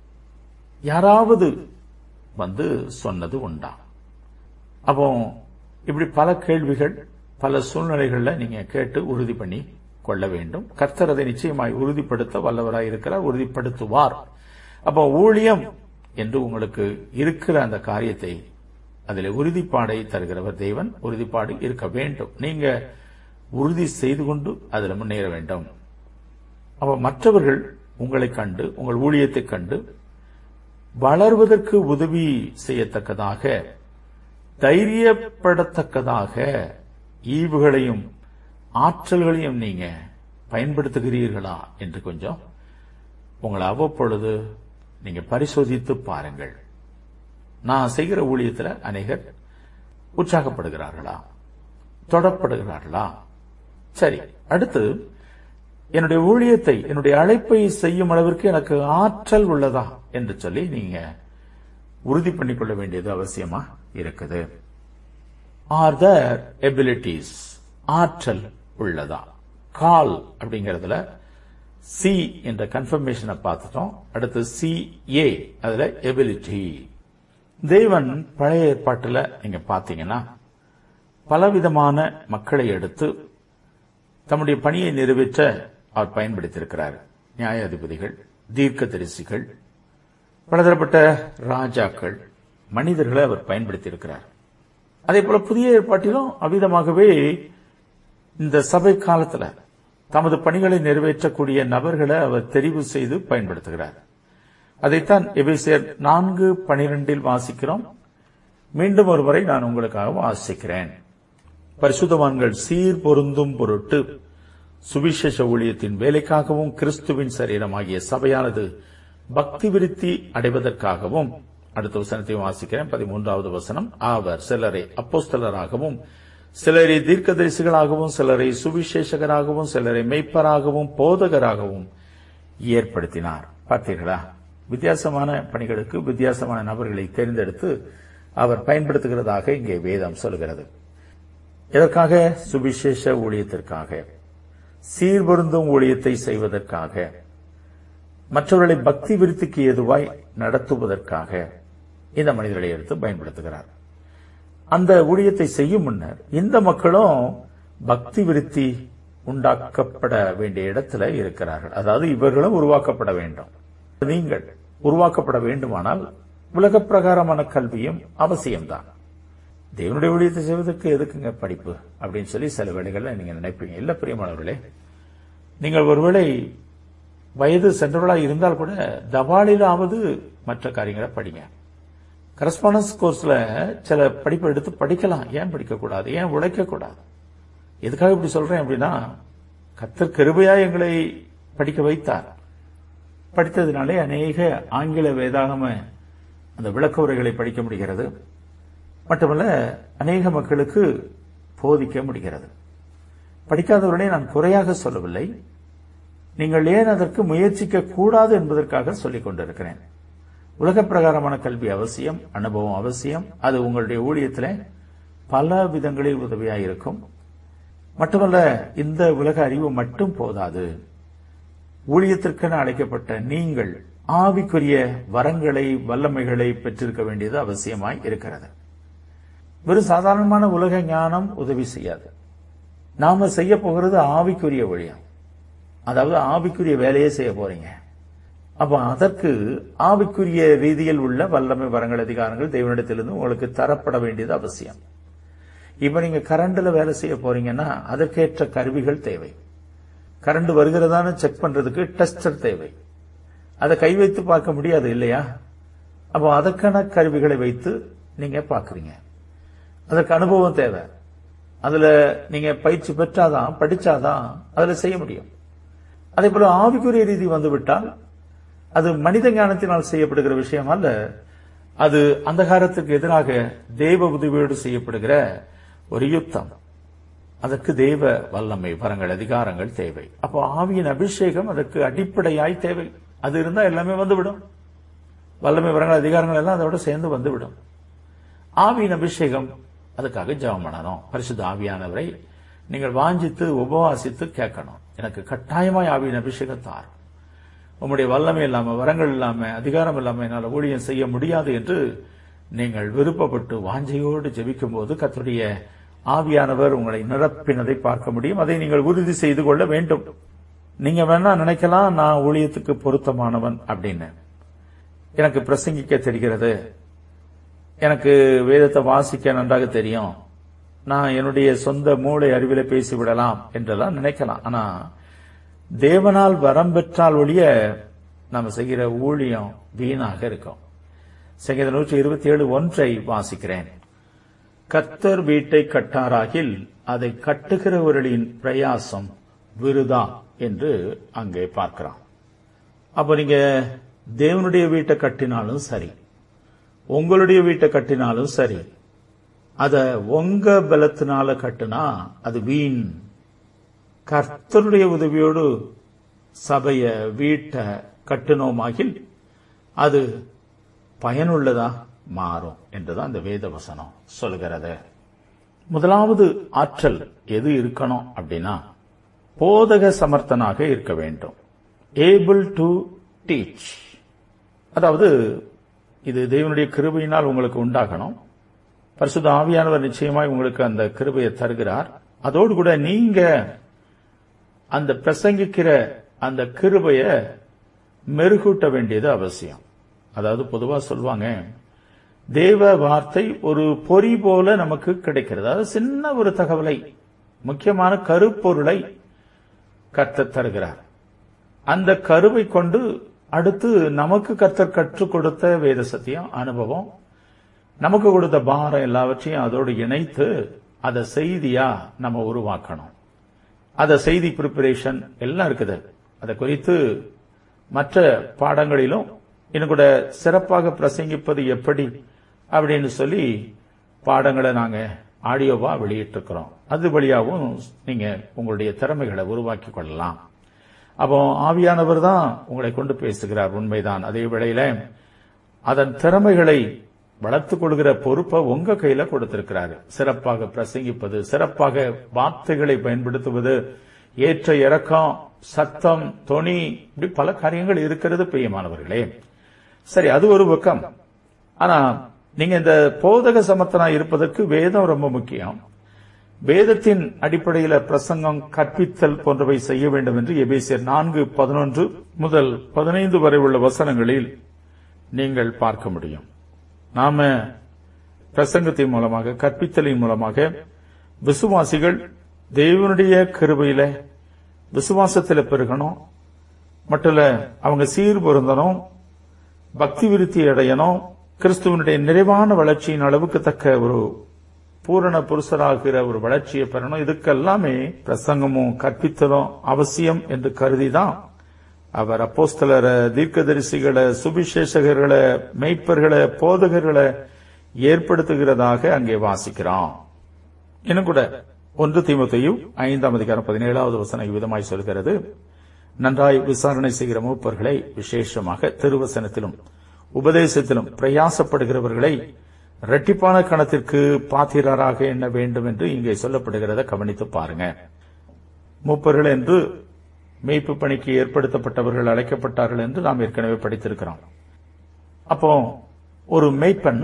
யாராவது வந்து சொன்னது உண்டா அப்போ இப்படி பல கேள்விகள் பல சூழ்நிலைகள்ல நீங்க கேட்டு உறுதி பண்ணி கொள்ள வேண்டும் கர்த்தர் அதை நிச்சயமாய் உறுதிப்படுத்த வல்லவராய் இருக்கிறார் உறுதிப்படுத்துவார் அப்போ ஊழியம் என்று உங்களுக்கு இருக்கிற அந்த காரியத்தை அதில் உறுதிப்பாடை தருகிறவர் தேவன் உறுதிப்பாடு இருக்க வேண்டும் நீங்க உறுதி செய்து கொண்டு அதில் முன்னேற வேண்டும் அப்ப மற்றவர்கள் உங்களை கண்டு உங்கள் ஊழியத்தை கண்டு வளர்வதற்கு உதவி செய்யத்தக்கதாக தைரியப்படத்தக்கதாக ஈவுகளையும் ஆற்றல்களையும் நீங்க பயன்படுத்துகிறீர்களா என்று கொஞ்சம் உங்களை அவ்வப்பொழுது நீங்க பரிசோதித்து பாருங்கள் நான் செய்கிற ஊழியத்தில் அநேகர் உற்சாகப்படுகிறார்களா தொடப்படுகிறார்களா சரி அடுத்து என்னுடைய ஊழியத்தை என்னுடைய அழைப்பை செய்யும் அளவிற்கு எனக்கு ஆற்றல் உள்ளதா என்று சொல்லி நீங்க உறுதி பண்ணிக்கொள்ள வேண்டியது அவசியமா இருக்குது ஆர் தர் எபிலிட்டிஸ் ஆற்றல் உள்ளதா கால் அப்படிங்கறதுல சி என்ற கன்ஃபர்மேஷனை பார்த்துட்டோம் அடுத்து சி ஏ அதுல எபிலிட்டி தேவன் பழைய ஏற்பாட்டில் நீங்க பாத்தீங்கன்னா பலவிதமான மக்களை எடுத்து தம்முடைய பணியை நிறைவேற்ற அவர் பயன்படுத்தியிருக்கிறார் நியாயாதிபதிகள் தீர்க்க தரிசிகள் பலதரப்பட்ட ராஜாக்கள் மனிதர்களை அவர் பயன்படுத்தியிருக்கிறார் அதே போல புதிய ஏற்பாட்டிலும் அவ்விதமாகவே இந்த சபை காலத்துல தமது பணிகளை நிறைவேற்றக்கூடிய நபர்களை அவர் தெரிவு செய்து பயன்படுத்துகிறார் அதைத்தான் எபிசேர் நான்கு பனிரெண்டில் வாசிக்கிறோம் மீண்டும் ஒருமுறை நான் உங்களுக்காக வாசிக்கிறேன் பரிசுத்தவான்கள் சீர் பொருந்தும் பொருட்டு சுவிசேஷ ஊழியத்தின் வேலைக்காகவும் கிறிஸ்துவின் சரீரமாகிய சபையானது பக்தி விருத்தி அடைவதற்காகவும் அடுத்த வசனத்தை வாசிக்கிறேன் பதிமூன்றாவது வசனம் அவர் சிலரை அப்போஸ்தலராகவும் சிலரை தீர்க்கதரிசிகளாகவும் சிலரை சுவிசேஷகராகவும் சிலரை மெய்ப்பராகவும் போதகராகவும் ஏற்படுத்தினார் பார்த்தீர்களா வித்தியாசமான பணிகளுக்கு வித்தியாசமான நபர்களை தேர்ந்தெடுத்து அவர் பயன்படுத்துகிறதாக இங்கே வேதம் சொல்கிறது எதற்காக சுவிசேஷ ஊழியத்திற்காக சீர்பொருந்தும் ஊழியத்தை செய்வதற்காக மற்றவர்களை பக்தி விருத்திக்கு ஏதுவாய் நடத்துவதற்காக இந்த மனிதர்களை எடுத்து பயன்படுத்துகிறார் அந்த ஊழியத்தை செய்யும் முன்னர் இந்த மக்களும் பக்தி விருத்தி உண்டாக்கப்பட வேண்டிய இடத்துல இருக்கிறார்கள் அதாவது இவர்களும் உருவாக்கப்பட வேண்டும் நீங்கள் உருவாக்கப்பட வேண்டுமானால் உலக பிரகாரமான கல்வியும் அவசியம்தான் தேவனுடைய ஊழியத்தை செய்வதற்கு எதுக்குங்க படிப்பு அப்படின்னு சொல்லி சில வேளைகள்ல நீங்க நினைப்பீங்க இல்ல பிரியமானவர்களே நீங்கள் ஒருவேளை வயது சென்றவர்களாக இருந்தால் கூட தபாலிலாவது மற்ற காரியங்களை படிங்க கரஸ்பாண்டன்ஸ் கோர்ஸ்ல சில படிப்பை எடுத்து படிக்கலாம் ஏன் படிக்கக்கூடாது ஏன் உழைக்கக்கூடாது எதுக்காக இப்படி சொல்றேன் அப்படின்னா கத்தர் கிருபையா எங்களை படிக்க வைத்தார் படித்ததினாலே அநேக ஆங்கில வேதாகம அந்த விளக்க உரைகளை படிக்க முடிகிறது மட்டுமல்ல அநேக மக்களுக்கு போதிக்க முடிகிறது படிக்காதவர்களை நான் குறையாக சொல்லவில்லை நீங்கள் ஏன் அதற்கு முயற்சிக்க கூடாது என்பதற்காக சொல்லிக் கொண்டிருக்கிறேன் உலக பிரகாரமான கல்வி அவசியம் அனுபவம் அவசியம் அது உங்களுடைய ஊழியத்தில் பல விதங்களில் உதவியாக இருக்கும் மட்டுமல்ல இந்த உலக அறிவு மட்டும் போதாது ஊழியத்திற்கென அழைக்கப்பட்ட நீங்கள் ஆவிக்குரிய வரங்களை வல்லமைகளை பெற்றிருக்க வேண்டியது அவசியமாய் இருக்கிறது வெறும் சாதாரணமான உலக ஞானம் உதவி செய்யாது நாம செய்ய போகிறது ஆவிக்குரிய ஊழியம் அதாவது ஆவிக்குரிய வேலையே செய்ய போறீங்க அப்ப அதற்கு ஆவிக்குரிய ரீதியில் உள்ள வல்லமை வரங்கள் அதிகாரங்கள் தெய்வனிடத்திலிருந்து உங்களுக்கு தரப்பட வேண்டியது அவசியம் இப்ப நீங்க கரண்ட்ல வேலை செய்ய போறீங்கன்னா அதற்கேற்ற கருவிகள் தேவை கரண்ட் வருகிறதான்னு செக் பண்றதுக்கு டெஸ்டர் தேவை அதை கை வைத்து பார்க்க முடியாது இல்லையா அப்போ அதற்கான கருவிகளை வைத்து நீங்க பாக்குறீங்க அதற்கு அனுபவம் தேவை அதுல நீங்க பயிற்சி பெற்றாதான் படிச்சாதான் அதுல செய்ய முடியும் அதே போல ஆவிக்குரிய ரீதி வந்துவிட்டால் அது மனித ஞானத்தினால் செய்யப்படுகிற விஷயம் அல்ல அது அந்த காலத்துக்கு எதிராக தேவ உதவியோடு செய்யப்படுகிற ஒரு யுத்தம் அதற்கு தெய்வ வல்லமை வரங்கள் அதிகாரங்கள் தேவை அப்போ ஆவியின் அபிஷேகம் அதற்கு அடிப்படையாய் தேவை அது இருந்தா எல்லாமே வந்துவிடும் வல்லமை வரங்கள் அதிகாரங்கள் எல்லாம் அதோட சேர்ந்து வந்துவிடும் ஆவியின் அபிஷேகம் அதுக்காக ஜெபம் பண்ணணும் பரிசுத்த ஆவியானவரை நீங்கள் வாஞ்சித்து உபவாசித்து கேட்கணும் எனக்கு கட்டாயமாய் ஆவியின் அபிஷேகம் தாரும் உம்முடைய வல்லமை இல்லாம வரங்கள் இல்லாம அதிகாரம் இல்லாம என்னால் ஊழியம் செய்ய முடியாது என்று நீங்கள் விருப்பப்பட்டு வாஞ்சையோடு ஜெபிக்கும் போது கத்துடைய ஆவியானவர் உங்களை நிரப்பினதை பார்க்க முடியும் அதை நீங்கள் உறுதி செய்து கொள்ள வேண்டும் நீங்க வேணா நினைக்கலாம் நான் ஊழியத்துக்கு பொருத்தமானவன் அப்படின்னு எனக்கு பிரசங்கிக்க தெரிகிறது எனக்கு வேதத்தை வாசிக்க நன்றாக தெரியும் நான் என்னுடைய சொந்த மூளை அறிவில பேசிவிடலாம் என்றெல்லாம் நினைக்கலாம் ஆனா தேவனால் வரம் பெற்றால் ஒழிய நம்ம செய்கிற ஊழியம் வீணாக இருக்கும் சங்கீத நூற்றி இருபத்தி ஏழு ஒன்றை வாசிக்கிறேன் கர்த்தர் வீட்டை கட்டாராகில் அதை கட்டுகிறவர்களின் பிரயாசம் விருதா என்று அங்கே பார்க்கிறோம் அப்ப நீங்க தேவனுடைய வீட்டை கட்டினாலும் சரி உங்களுடைய வீட்டை கட்டினாலும் சரி அத உங்க பலத்தினால கட்டுனா அது வீண் கர்த்தருடைய உதவியோடு சபைய வீட்டை கட்டினோமாகில் அது பயனுள்ளதா மாறும் என்றுதான் இந்த வேத வசனம் சொல்கிறது முதலாவது ஆற்றல் எது இருக்கணும் அப்படின்னா போதக சமர்த்தனாக இருக்க வேண்டும் ஏபிள் டு டீச் அதாவது இது தேவனுடைய கிருபையினால் உங்களுக்கு உண்டாகணும் பரிசுத்த ஆவியானவர் நிச்சயமாய் உங்களுக்கு அந்த கிருபையை தருகிறார் அதோடு கூட நீங்க அந்த பிரசங்கிக்கிற அந்த கிருபைய மெருகூட்ட வேண்டியது அவசியம் அதாவது பொதுவா சொல்லுவாங்க தேவ வார்த்தை ஒரு பொறி போல நமக்கு கிடைக்கிறது அதாவது சின்ன ஒரு தகவலை முக்கியமான கருப்பொருளை கர்த்தர் தருகிறார் அந்த கருவை கொண்டு அடுத்து நமக்கு கர்த்தர் கற்றுக் கொடுத்த வேத சத்தியம் அனுபவம் நமக்கு கொடுத்த பாரம் எல்லாவற்றையும் அதோடு இணைத்து அதை செய்தியா நம்ம உருவாக்கணும் அத செய்தி ப்ரிப்பரேஷன் எல்லாம் இருக்குது அதை குறித்து மற்ற பாடங்களிலும் இன்னும் கூட சிறப்பாக பிரசங்கிப்பது எப்படி அப்படின்னு சொல்லி பாடங்களை நாங்க ஆடியோவா வெளியிட்டிருக்கிறோம் அது வழியாகவும் நீங்க உங்களுடைய திறமைகளை உருவாக்கி கொள்ளலாம் அப்போ ஆவியானவர் தான் உங்களை கொண்டு பேசுகிறார் உண்மைதான் அதே வேளையில அதன் திறமைகளை வளர்த்துக் கொள்கிற பொறுப்பை உங்க கையில கொடுத்திருக்கிறாரு சிறப்பாக பிரசங்கிப்பது சிறப்பாக வார்த்தைகளை பயன்படுத்துவது ஏற்ற இறக்கம் சத்தம் தொனி இப்படி பல காரியங்கள் இருக்கிறது பிரியமானவர்களே சரி அது ஒரு பக்கம் ஆனா நீங்க இந்த போதக சமத்தனா இருப்பதற்கு வேதம் ரொம்ப முக்கியம் வேதத்தின் அடிப்படையில பிரசங்கம் கற்பித்தல் போன்றவை செய்ய வேண்டும் என்று எபேசியர் நான்கு பதினொன்று முதல் பதினைந்து வரை உள்ள வசனங்களில் நீங்கள் பார்க்க முடியும் நாம பிரசங்கத்தின் மூலமாக கற்பித்தலின் மூலமாக விசுவாசிகள் தேவனுடைய கிருபையில விசுவாசத்தில் பெருகணும் மட்டும் இல்ல அவங்க சீர் பொருந்தணும் பக்தி விருத்தி அடையணும் கிறிஸ்துவனுடைய நிறைவான வளர்ச்சியின் அளவுக்கு தக்க ஒரு பூரண புருஷராகிற ஒரு வளர்ச்சியை பெறணும் இதுக்கெல்லாமே பிரசங்கமும் கற்பித்தலும் அவசியம் என்று கருதிதான் அவர் அப்போஸ்தலரை தீர்க்கதரிசிகளை சுபிசேஷகர்களை மெய்ப்பர்களை போதகர்களை ஏற்படுத்துகிறதாக அங்கே வாசிக்கிறோம் இன்னும் கூட ஒன்று தீமத்தையும் ஐந்தாம் அதிகாரம் பதினேழாவது வசனம் விதமாய் சொல்கிறது நன்றாய் விசாரணை செய்கிற மூப்பர்களை விசேஷமாக திருவசனத்திலும் உபதேசத்திலும் பிரயாசப்படுகிறவர்களை இரட்டிப்பான கணத்திற்கு பாத்திரராக எண்ண வேண்டும் என்று இங்கே சொல்லப்படுகிறத கவனித்து பாருங்க மூப்பர்கள் என்று மேய்ப்பு பணிக்கு ஏற்படுத்தப்பட்டவர்கள் அழைக்கப்பட்டார்கள் என்று நாம் ஏற்கனவே படித்திருக்கிறோம் அப்போ ஒரு மெய்ப்பன்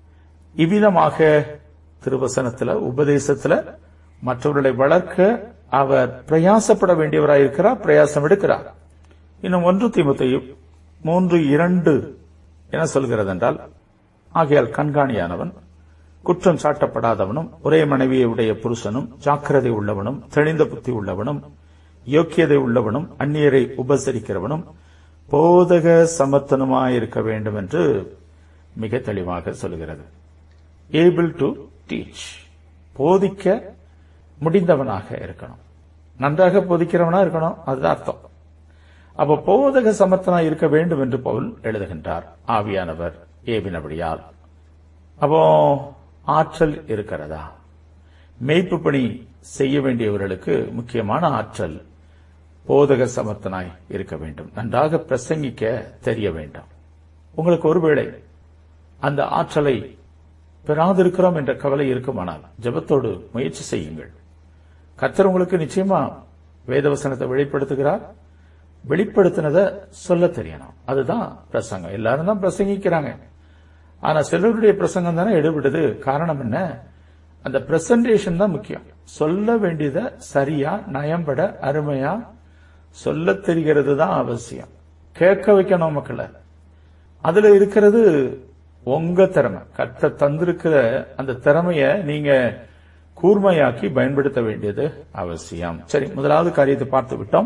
இவ்விதமாக திருவசனத்துல உபதேசத்துல மற்றவர்களை வளர்க்க அவர் பிரயாசப்பட வேண்டியவராயிருக்கிறார் பிரயாசம் எடுக்கிறார் இன்னும் ஒன்று தீமத்தையும் மூன்று இரண்டு என சொல்கிறது என்றால் ஆகையால் கண்காணியானவன் குற்றம் சாட்டப்படாதவனும் ஒரே மனைவியை உடைய புருஷனும் ஜாக்கிரதை உள்ளவனும் தெளிந்த புத்தி உள்ளவனும் யோக்கியதை உள்ளவனும் அந்நியரை உபசரிக்கிறவனும் போதக சமத்தனுமாயிருக்க வேண்டும் என்று மிக தெளிவாக சொல்கிறது ஏபிள் டு டீச் போதிக்க முடிந்தவனாக இருக்கணும் நன்றாக போதிக்கிறவனா இருக்கணும் அதுதான் அர்த்தம் அப்ப போதக சமர்த்தனா இருக்க வேண்டும் என்று பவுல் எழுதுகின்றார் ஆவியானவர் ஏவினபடியால் அப்போ ஆற்றல் இருக்கிறதா மெய்ப்பு பணி செய்ய வேண்டியவர்களுக்கு முக்கியமான ஆற்றல் போதக சமர்த்தனாய் இருக்க வேண்டும் நன்றாக பிரசங்கிக்க தெரிய வேண்டும் உங்களுக்கு ஒருவேளை அந்த ஆற்றலை பெறாதிருக்கிறோம் என்ற கவலை இருக்குமானால் ஜெபத்தோடு முயற்சி செய்யுங்கள் கர்த்தர் உங்களுக்கு நிச்சயமா வேதவசனத்தை வெளிப்படுத்துகிறார் வெளிப்படுத்தினதை சொல்ல தெரியணும் அதுதான் பிரசங்கம் எல்லாரும் தான் பிரசங்கிக்கிறாங்க ஆனா சிலருடைய பிரசங்கம் தானே எடுபடுது காரணம் என்ன அந்த பிரசன்டேஷன் தான் முக்கியம் சொல்ல வேண்டியதை சரியா நயம்பட அருமையா சொல்ல தெரிகிறது தான் அவசியம் கேட்க வைக்கணும் மக்களை அதுல இருக்கிறது உங்க திறமை கத்த தந்திருக்கிற அந்த திறமைய நீங்க கூர்மையாக்கி பயன்படுத்த வேண்டியது அவசியம் சரி முதலாவது காரியத்தை பார்த்து விட்டோம்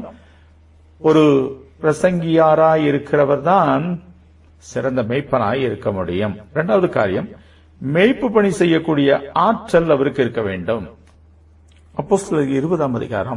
ஒரு பிரசங்கியாராய் இருக்கிறவர் தான் சிறந்த மெய்ப்பனாய் இருக்க முடியும் இரண்டாவது காரியம் மெய்ப்பு பணி செய்யக்கூடிய ஆற்றல் அவருக்கு இருக்க வேண்டும் அப்போ இருபதாம் அதிகாரம்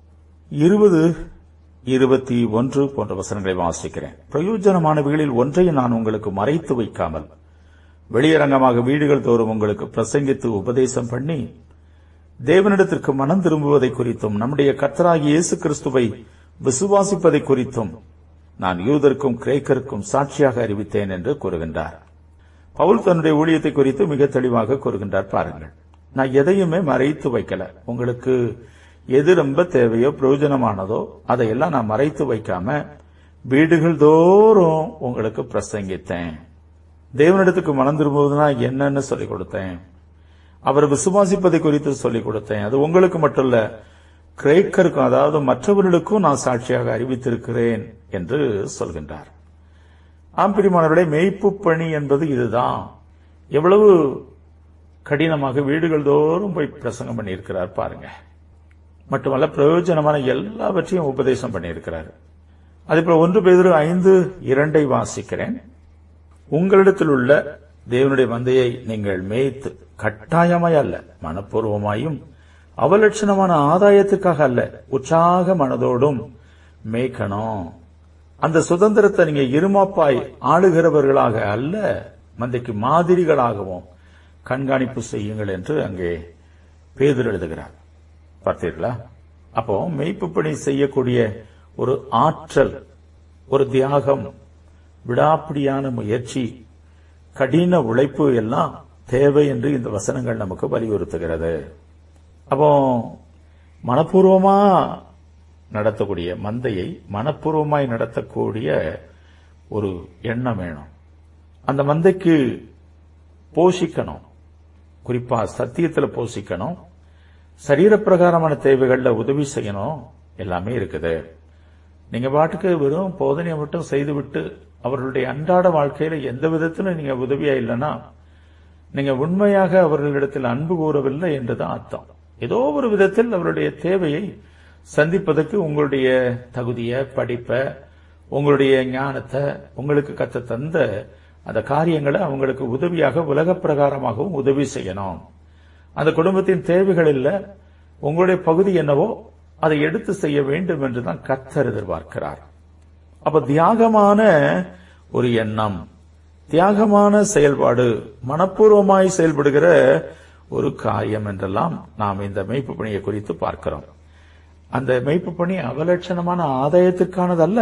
இருபது இருபத்தி ஒன்று போன்ற வசனங்களை வாசிக்கிறேன் பிரயோஜனமானவைகளில் ஒன்றையும் நான் உங்களுக்கு மறைத்து வைக்காமல் வெளியரங்கமாக வீடுகள் தோறும் உங்களுக்கு பிரசங்கித்து உபதேசம் பண்ணி தேவனிடத்திற்கு மனம் திரும்புவதை குறித்தும் நம்முடைய கர்த்தராகிய இயேசு கிறிஸ்துவை விசுவாசிப்பதை குறித்தும் நான் யூதருக்கும் கிரேக்கருக்கும் சாட்சியாக அறிவித்தேன் என்று கூறுகின்றார் பவுல் தன்னுடைய ஊழியத்தை குறித்து மிக தெளிவாக கூறுகின்றார் பாருங்கள் நான் எதையுமே மறைத்து வைக்கல உங்களுக்கு எது ரொம்ப தேவையோ பிரயோஜனமானதோ அதையெல்லாம் நான் மறைத்து வைக்காம வீடுகள் தோறும் உங்களுக்கு பிரசங்கித்தேன் தேவனிடத்துக்கு மனம் திரும்புவதுனா என்னன்னு சொல்லிக் கொடுத்தேன் அவர் விசுவாசிப்பதை குறித்து சொல்லிக் கொடுத்தேன் அது உங்களுக்கு மட்டும் இல்ல கிரேக்கருக்கும் அதாவது மற்றவர்களுக்கும் நான் சாட்சியாக அறிவித்திருக்கிறேன் என்று சொல்கின்றார் ஆம்பிரிமானவர்களே மெய்ப்பு பணி என்பது இதுதான் எவ்வளவு கடினமாக வீடுகள் தோறும் போய் பிரசங்கம் பண்ணியிருக்கிறார் பாருங்க மட்டுமல்ல பிரயோஜனமான எல்லாவற்றையும் உபதேசம் பண்ணியிருக்கிறார் அதேபோல ஒன்று பேதொரு ஐந்து இரண்டை வாசிக்கிறேன் உங்களிடத்தில் உள்ள தேவனுடைய மந்தையை நீங்கள் மேய்த்து கட்டாயமாய் அல்ல மனப்பூர்வமாயும் அவலட்சணமான ஆதாயத்துக்காக அல்ல உற்சாக மனதோடும் மேய்க்கணும் அந்த சுதந்திரத்தை நீங்க இருமாப்பாய் ஆளுகிறவர்களாக அல்ல மந்தைக்கு மாதிரிகளாகவும் கண்காணிப்பு செய்யுங்கள் என்று அங்கே பேதர் எழுதுகிறார் பார்த்தீர்களா அப்போ மெய்ப்பு பணி செய்யக்கூடிய ஒரு ஆற்றல் ஒரு தியாகம் விடாப்பிடியான முயற்சி கடின உழைப்பு எல்லாம் தேவை என்று இந்த வசனங்கள் நமக்கு வலியுறுத்துகிறது அப்போ மனப்பூர்வமா நடத்தக்கூடிய மந்தையை மனப்பூர்வமாய் நடத்தக்கூடிய ஒரு எண்ணம் வேணும் அந்த மந்தைக்கு போஷிக்கணும் குறிப்பா சத்தியத்துல போஷிக்கணும் சரீரப்பிரகாரமான தேவைகள்ல உதவி செய்யணும் எல்லாமே இருக்குது நீங்க பாட்டுக்கு வெறும் போதனையை மட்டும் செய்துவிட்டு அவர்களுடைய அன்றாட வாழ்க்கையில எந்த விதத்திலும் நீங்க உதவியா இல்லைன்னா நீங்க உண்மையாக அவர்களிடத்தில் அன்பு கூறவில்லை என்றுதான் அர்த்தம் ஏதோ ஒரு விதத்தில் அவருடைய தேவையை சந்திப்பதற்கு உங்களுடைய தகுதிய படிப்ப உங்களுடைய ஞானத்தை உங்களுக்கு கத்த தந்த அந்த காரியங்களை அவங்களுக்கு உதவியாக உலக பிரகாரமாகவும் உதவி செய்யணும் அந்த குடும்பத்தின் தேவைகள் இல்ல உங்களுடைய பகுதி என்னவோ அதை எடுத்து செய்ய வேண்டும் என்றுதான் கத்தர் எதிர்பார்க்கிறார் அப்ப தியாகமான ஒரு எண்ணம் தியாகமான செயல்பாடு மனப்பூர்வமாய் செயல்படுகிற ஒரு காரியம் என்றெல்லாம் நாம் இந்த மெய்ப்பு பணியை குறித்து பார்க்கிறோம் அந்த மெய்ப்பு பணி அவலட்சணமான ஆதாயத்திற்கானதல்ல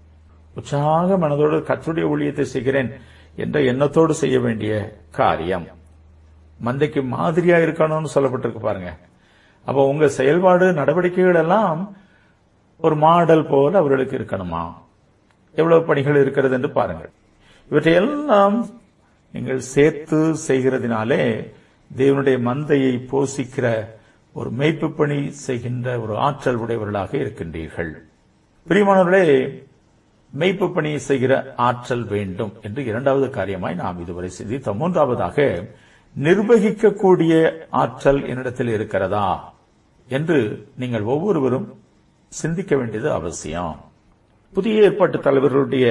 உற்சாக மனதோடு கற்றுடைய ஊழியத்தை செய்கிறேன் என்ற எண்ணத்தோடு செய்ய வேண்டிய காரியம் மந்தைக்கு மாதிரியா இருக்கணும்னு சொல்லப்பட்டிருக்கு பாருங்க அப்போ உங்க செயல்பாடு நடவடிக்கைகள் எல்லாம் ஒரு மாடல் போல அவர்களுக்கு இருக்கணுமா எவ்வளவு பணிகள் இருக்கிறது என்று பாருங்கள் இவற்றையெல்லாம் நீங்கள் சேர்த்து செய்கிறதினாலே தேவனுடைய மந்தையை போஷிக்கிற ஒரு மெய்ப்பு பணி செய்கின்ற ஒரு ஆற்றல் உடையவர்களாக இருக்கின்றீர்கள் பிரியமானவர்களே மெய்ப்பு பணி செய்கிற ஆற்றல் வேண்டும் என்று இரண்டாவது காரியமாய் நாம் இதுவரை சிந்தித்தோம் மூன்றாவதாக நிர்வகிக்கக்கூடிய ஆற்றல் என்னிடத்தில் இருக்கிறதா என்று நீங்கள் ஒவ்வொருவரும் சிந்திக்க வேண்டியது அவசியம் புதிய ஏற்பாட்டு தலைவர்களுடைய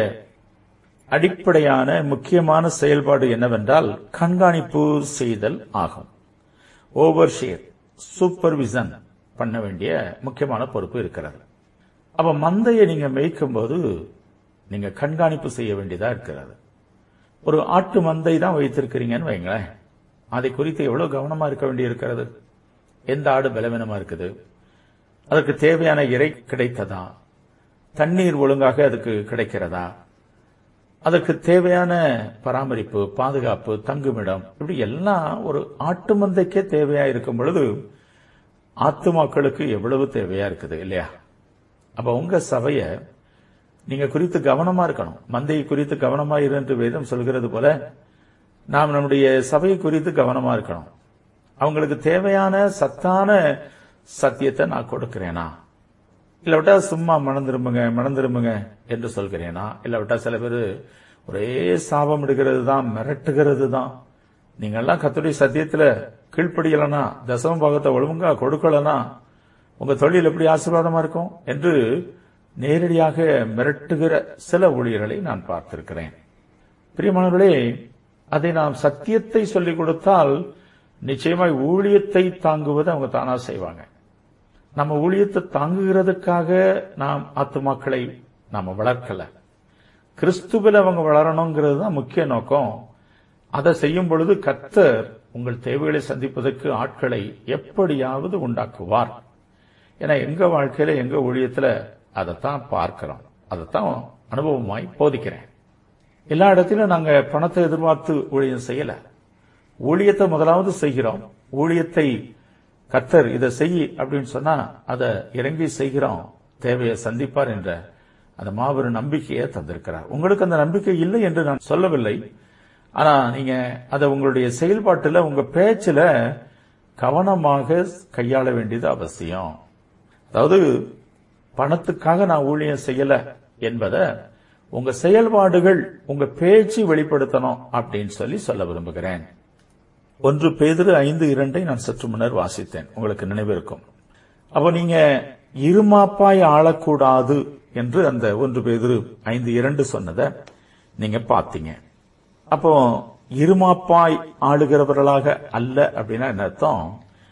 அடிப்படையான முக்கியமான செயல்பாடு என்னவென்றால் கண்காணிப்பு செய்தல் ஆகும் ஓவர்ஷேர் சூப்பர்விசன் பண்ண வேண்டிய முக்கியமான பொறுப்பு இருக்கிறது அப்ப மந்தையை நீங்க மேய்க்கும் போது நீங்க கண்காணிப்பு செய்ய வேண்டியதா இருக்கிறது ஒரு ஆட்டு மந்தை தான் வைத்திருக்கிறீங்கன்னு வைங்களேன் அதை குறித்து எவ்வளவு கவனமா இருக்க வேண்டி இருக்கிறது எந்த ஆடு பலவீனமா இருக்குது அதற்கு தேவையான இறை கிடைத்ததா தண்ணீர் ஒழுங்காக அதுக்கு கிடைக்கிறதா அதற்கு தேவையான பராமரிப்பு பாதுகாப்பு தங்குமிடம் இப்படி எல்லாம் ஒரு ஆட்டு மந்தைக்கே தேவையா இருக்கும் பொழுது ஆத்துமாக்களுக்கு எவ்வளவு தேவையா இருக்குது இல்லையா அப்ப உங்க சபைய நீங்க குறித்து கவனமா இருக்கணும் மந்தையை குறித்து கவனமா இரு என்று வேதம் சொல்கிறது போல நாம் நம்முடைய சபையை குறித்து கவனமா இருக்கணும் அவங்களுக்கு தேவையான சத்தான சத்தியத்தை நான் கொடுக்கிறேனா இல்லாவிட்டா சும்மா மணந்திரும்புங்க மணந்திரும்புங்க என்று சொல்கிறேனா இல்லாவிட்டா சில பேர் ஒரே சாபம் எடுக்கிறது தான் மிரட்டுகிறது தான் நீங்க எல்லாம் கத்துடைய சத்தியத்துல கீழ்ப்படியலனா தசம பாகத்தை ஒழுங்கா கொடுக்கலனா உங்க தொழில் எப்படி ஆசீர்வாதமா இருக்கும் என்று நேரடியாக மிரட்டுகிற சில ஊழியர்களை நான் பார்த்திருக்கிறேன் பிரியமானவர்களே அதை நாம் சத்தியத்தை சொல்லிக் கொடுத்தால் நிச்சயமாய் ஊழியத்தை தாங்குவதை அவங்க தானா செய்வாங்க நம்ம ஊழியத்தை தாங்குகிறதுக்காக நாம் ஆத்துமாக்களை நாம வளர்க்கல கிறிஸ்துவில அவங்க வளரணுங்கிறது தான் முக்கிய நோக்கம் அதை செய்யும் பொழுது கத்தர் உங்கள் தேவைகளை சந்திப்பதற்கு ஆட்களை எப்படியாவது உண்டாக்குவார் ஏன்னா எங்க வாழ்க்கையில எங்க ஊழியத்துல அதைத்தான் பார்க்கிறோம் அதைத்தான் அனுபவமாய் போதிக்கிறேன் எல்லா இடத்திலும் நாங்க பணத்தை எதிர்பார்த்து ஊழியம் செய்யல ஊழியத்தை முதலாவது செய்கிறோம் ஊழியத்தை கத்தர் இதை செய் அப்படின்னு சொன்னா அதை இறங்கி செய்கிறோம் தேவையை சந்திப்பார் என்ற அந்த மாபெரும் நம்பிக்கையை தந்திருக்கிறார் உங்களுக்கு அந்த நம்பிக்கை இல்லை என்று நான் சொல்லவில்லை ஆனா நீங்க அதை உங்களுடைய செயல்பாட்டுல உங்க பேச்சுல கவனமாக கையாள வேண்டியது அவசியம் அதாவது பணத்துக்காக நான் ஊழியம் செய்யல என்பதை உங்க செயல்பாடுகள் உங்க பேச்சு வெளிப்படுத்தணும் அப்படின்னு சொல்லி சொல்ல விரும்புகிறேன் ஒன்று பேதிரு ஐந்து இரண்டை நான் சற்று முன்னர் வாசித்தேன் உங்களுக்கு நினைவிருக்கும் அப்போ நீங்க இருமாப்பாய் ஆளக்கூடாது என்று அந்த ஒன்று பேதிரு ஐந்து இரண்டு சொன்னதை நீங்க பார்த்தீங்க அப்போ இருமாப்பாய் ஆளுகிறவர்களாக அல்ல அப்படின்னா என்ன அர்த்தம்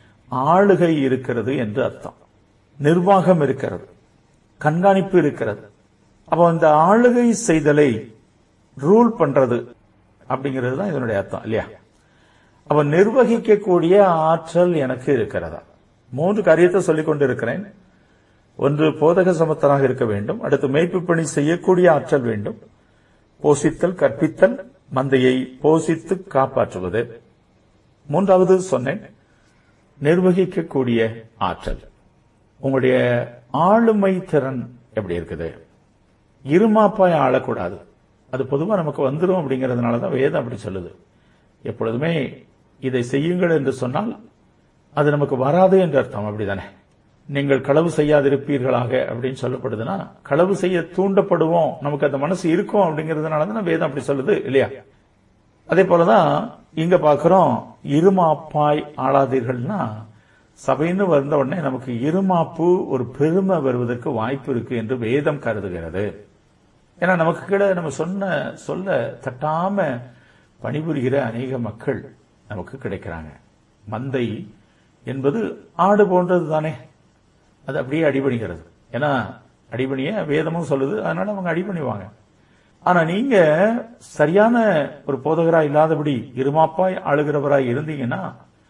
ஆளுகை இருக்கிறது என்று அர்த்தம் நிர்வாகம் இருக்கிறது கண்காணிப்பு இருக்கிறது அப்போ இந்த ஆளுகை செய்தலை ரூல் பண்றது அப்படிங்கிறது தான் இதனுடைய அர்த்தம் இல்லையா அப்ப நிர்வகிக்கக்கூடிய ஆற்றல் எனக்கு இருக்கிறதா மூன்று காரியத்தை சொல்லிக் கொண்டிருக்கிறேன் ஒன்று போதக சமத்தனாக இருக்க வேண்டும் அடுத்து மேய்ப்பு பணி செய்யக்கூடிய ஆற்றல் வேண்டும் போஷித்தல் கற்பித்தல் மந்தையை போஷித்து காப்பாற்றுவது மூன்றாவது சொன்னேன் நிர்வகிக்கக்கூடிய ஆற்றல் உங்களுடைய ஆளுமை திறன் எப்படி இருக்குது இருமாப்பாய் ஆளக்கூடாது அது பொதுவா நமக்கு வந்துடும் அப்படிங்கறதுனால தான் வேதம் அப்படி சொல்லுது எப்பொழுதுமே இதை செய்யுங்கள் என்று சொன்னால் அது நமக்கு வராது என்று அர்த்தம் அப்படிதானே நீங்கள் களவு செய்யாதிருப்பீர்களாக அப்படின்னு சொல்லப்படுதுன்னா களவு செய்ய தூண்டப்படுவோம் நமக்கு அந்த மனசு இருக்கும் அப்படிங்கறதுனால தான் வேதம் அப்படி சொல்லுது இல்லையா அதே போலதான் இங்க பாக்குறோம் இருமாப்பாய் ஆளாதீர்கள்னா சபைன்னு வந்த உடனே நமக்கு இருமாப்பு ஒரு பெருமை வருவதற்கு வாய்ப்பு இருக்கு என்று வேதம் கருதுகிறது ஏன்னா நமக்கு கீழே நம்ம சொன்ன சொல்ல தட்டாம பணிபுரிகிற அநேக மக்கள் நமக்கு கிடைக்கிறாங்க மந்தை என்பது ஆடு போன்றது தானே அது அப்படியே அடிபணிகிறது ஏன்னா அடிபணிய வேதமும் சொல்லுது அதனால அவங்க அடிபணிவாங்க ஆனா நீங்க சரியான ஒரு போதகராய் இல்லாதபடி இருமாப்பாய் ஆளுகிறவராய் இருந்தீங்கன்னா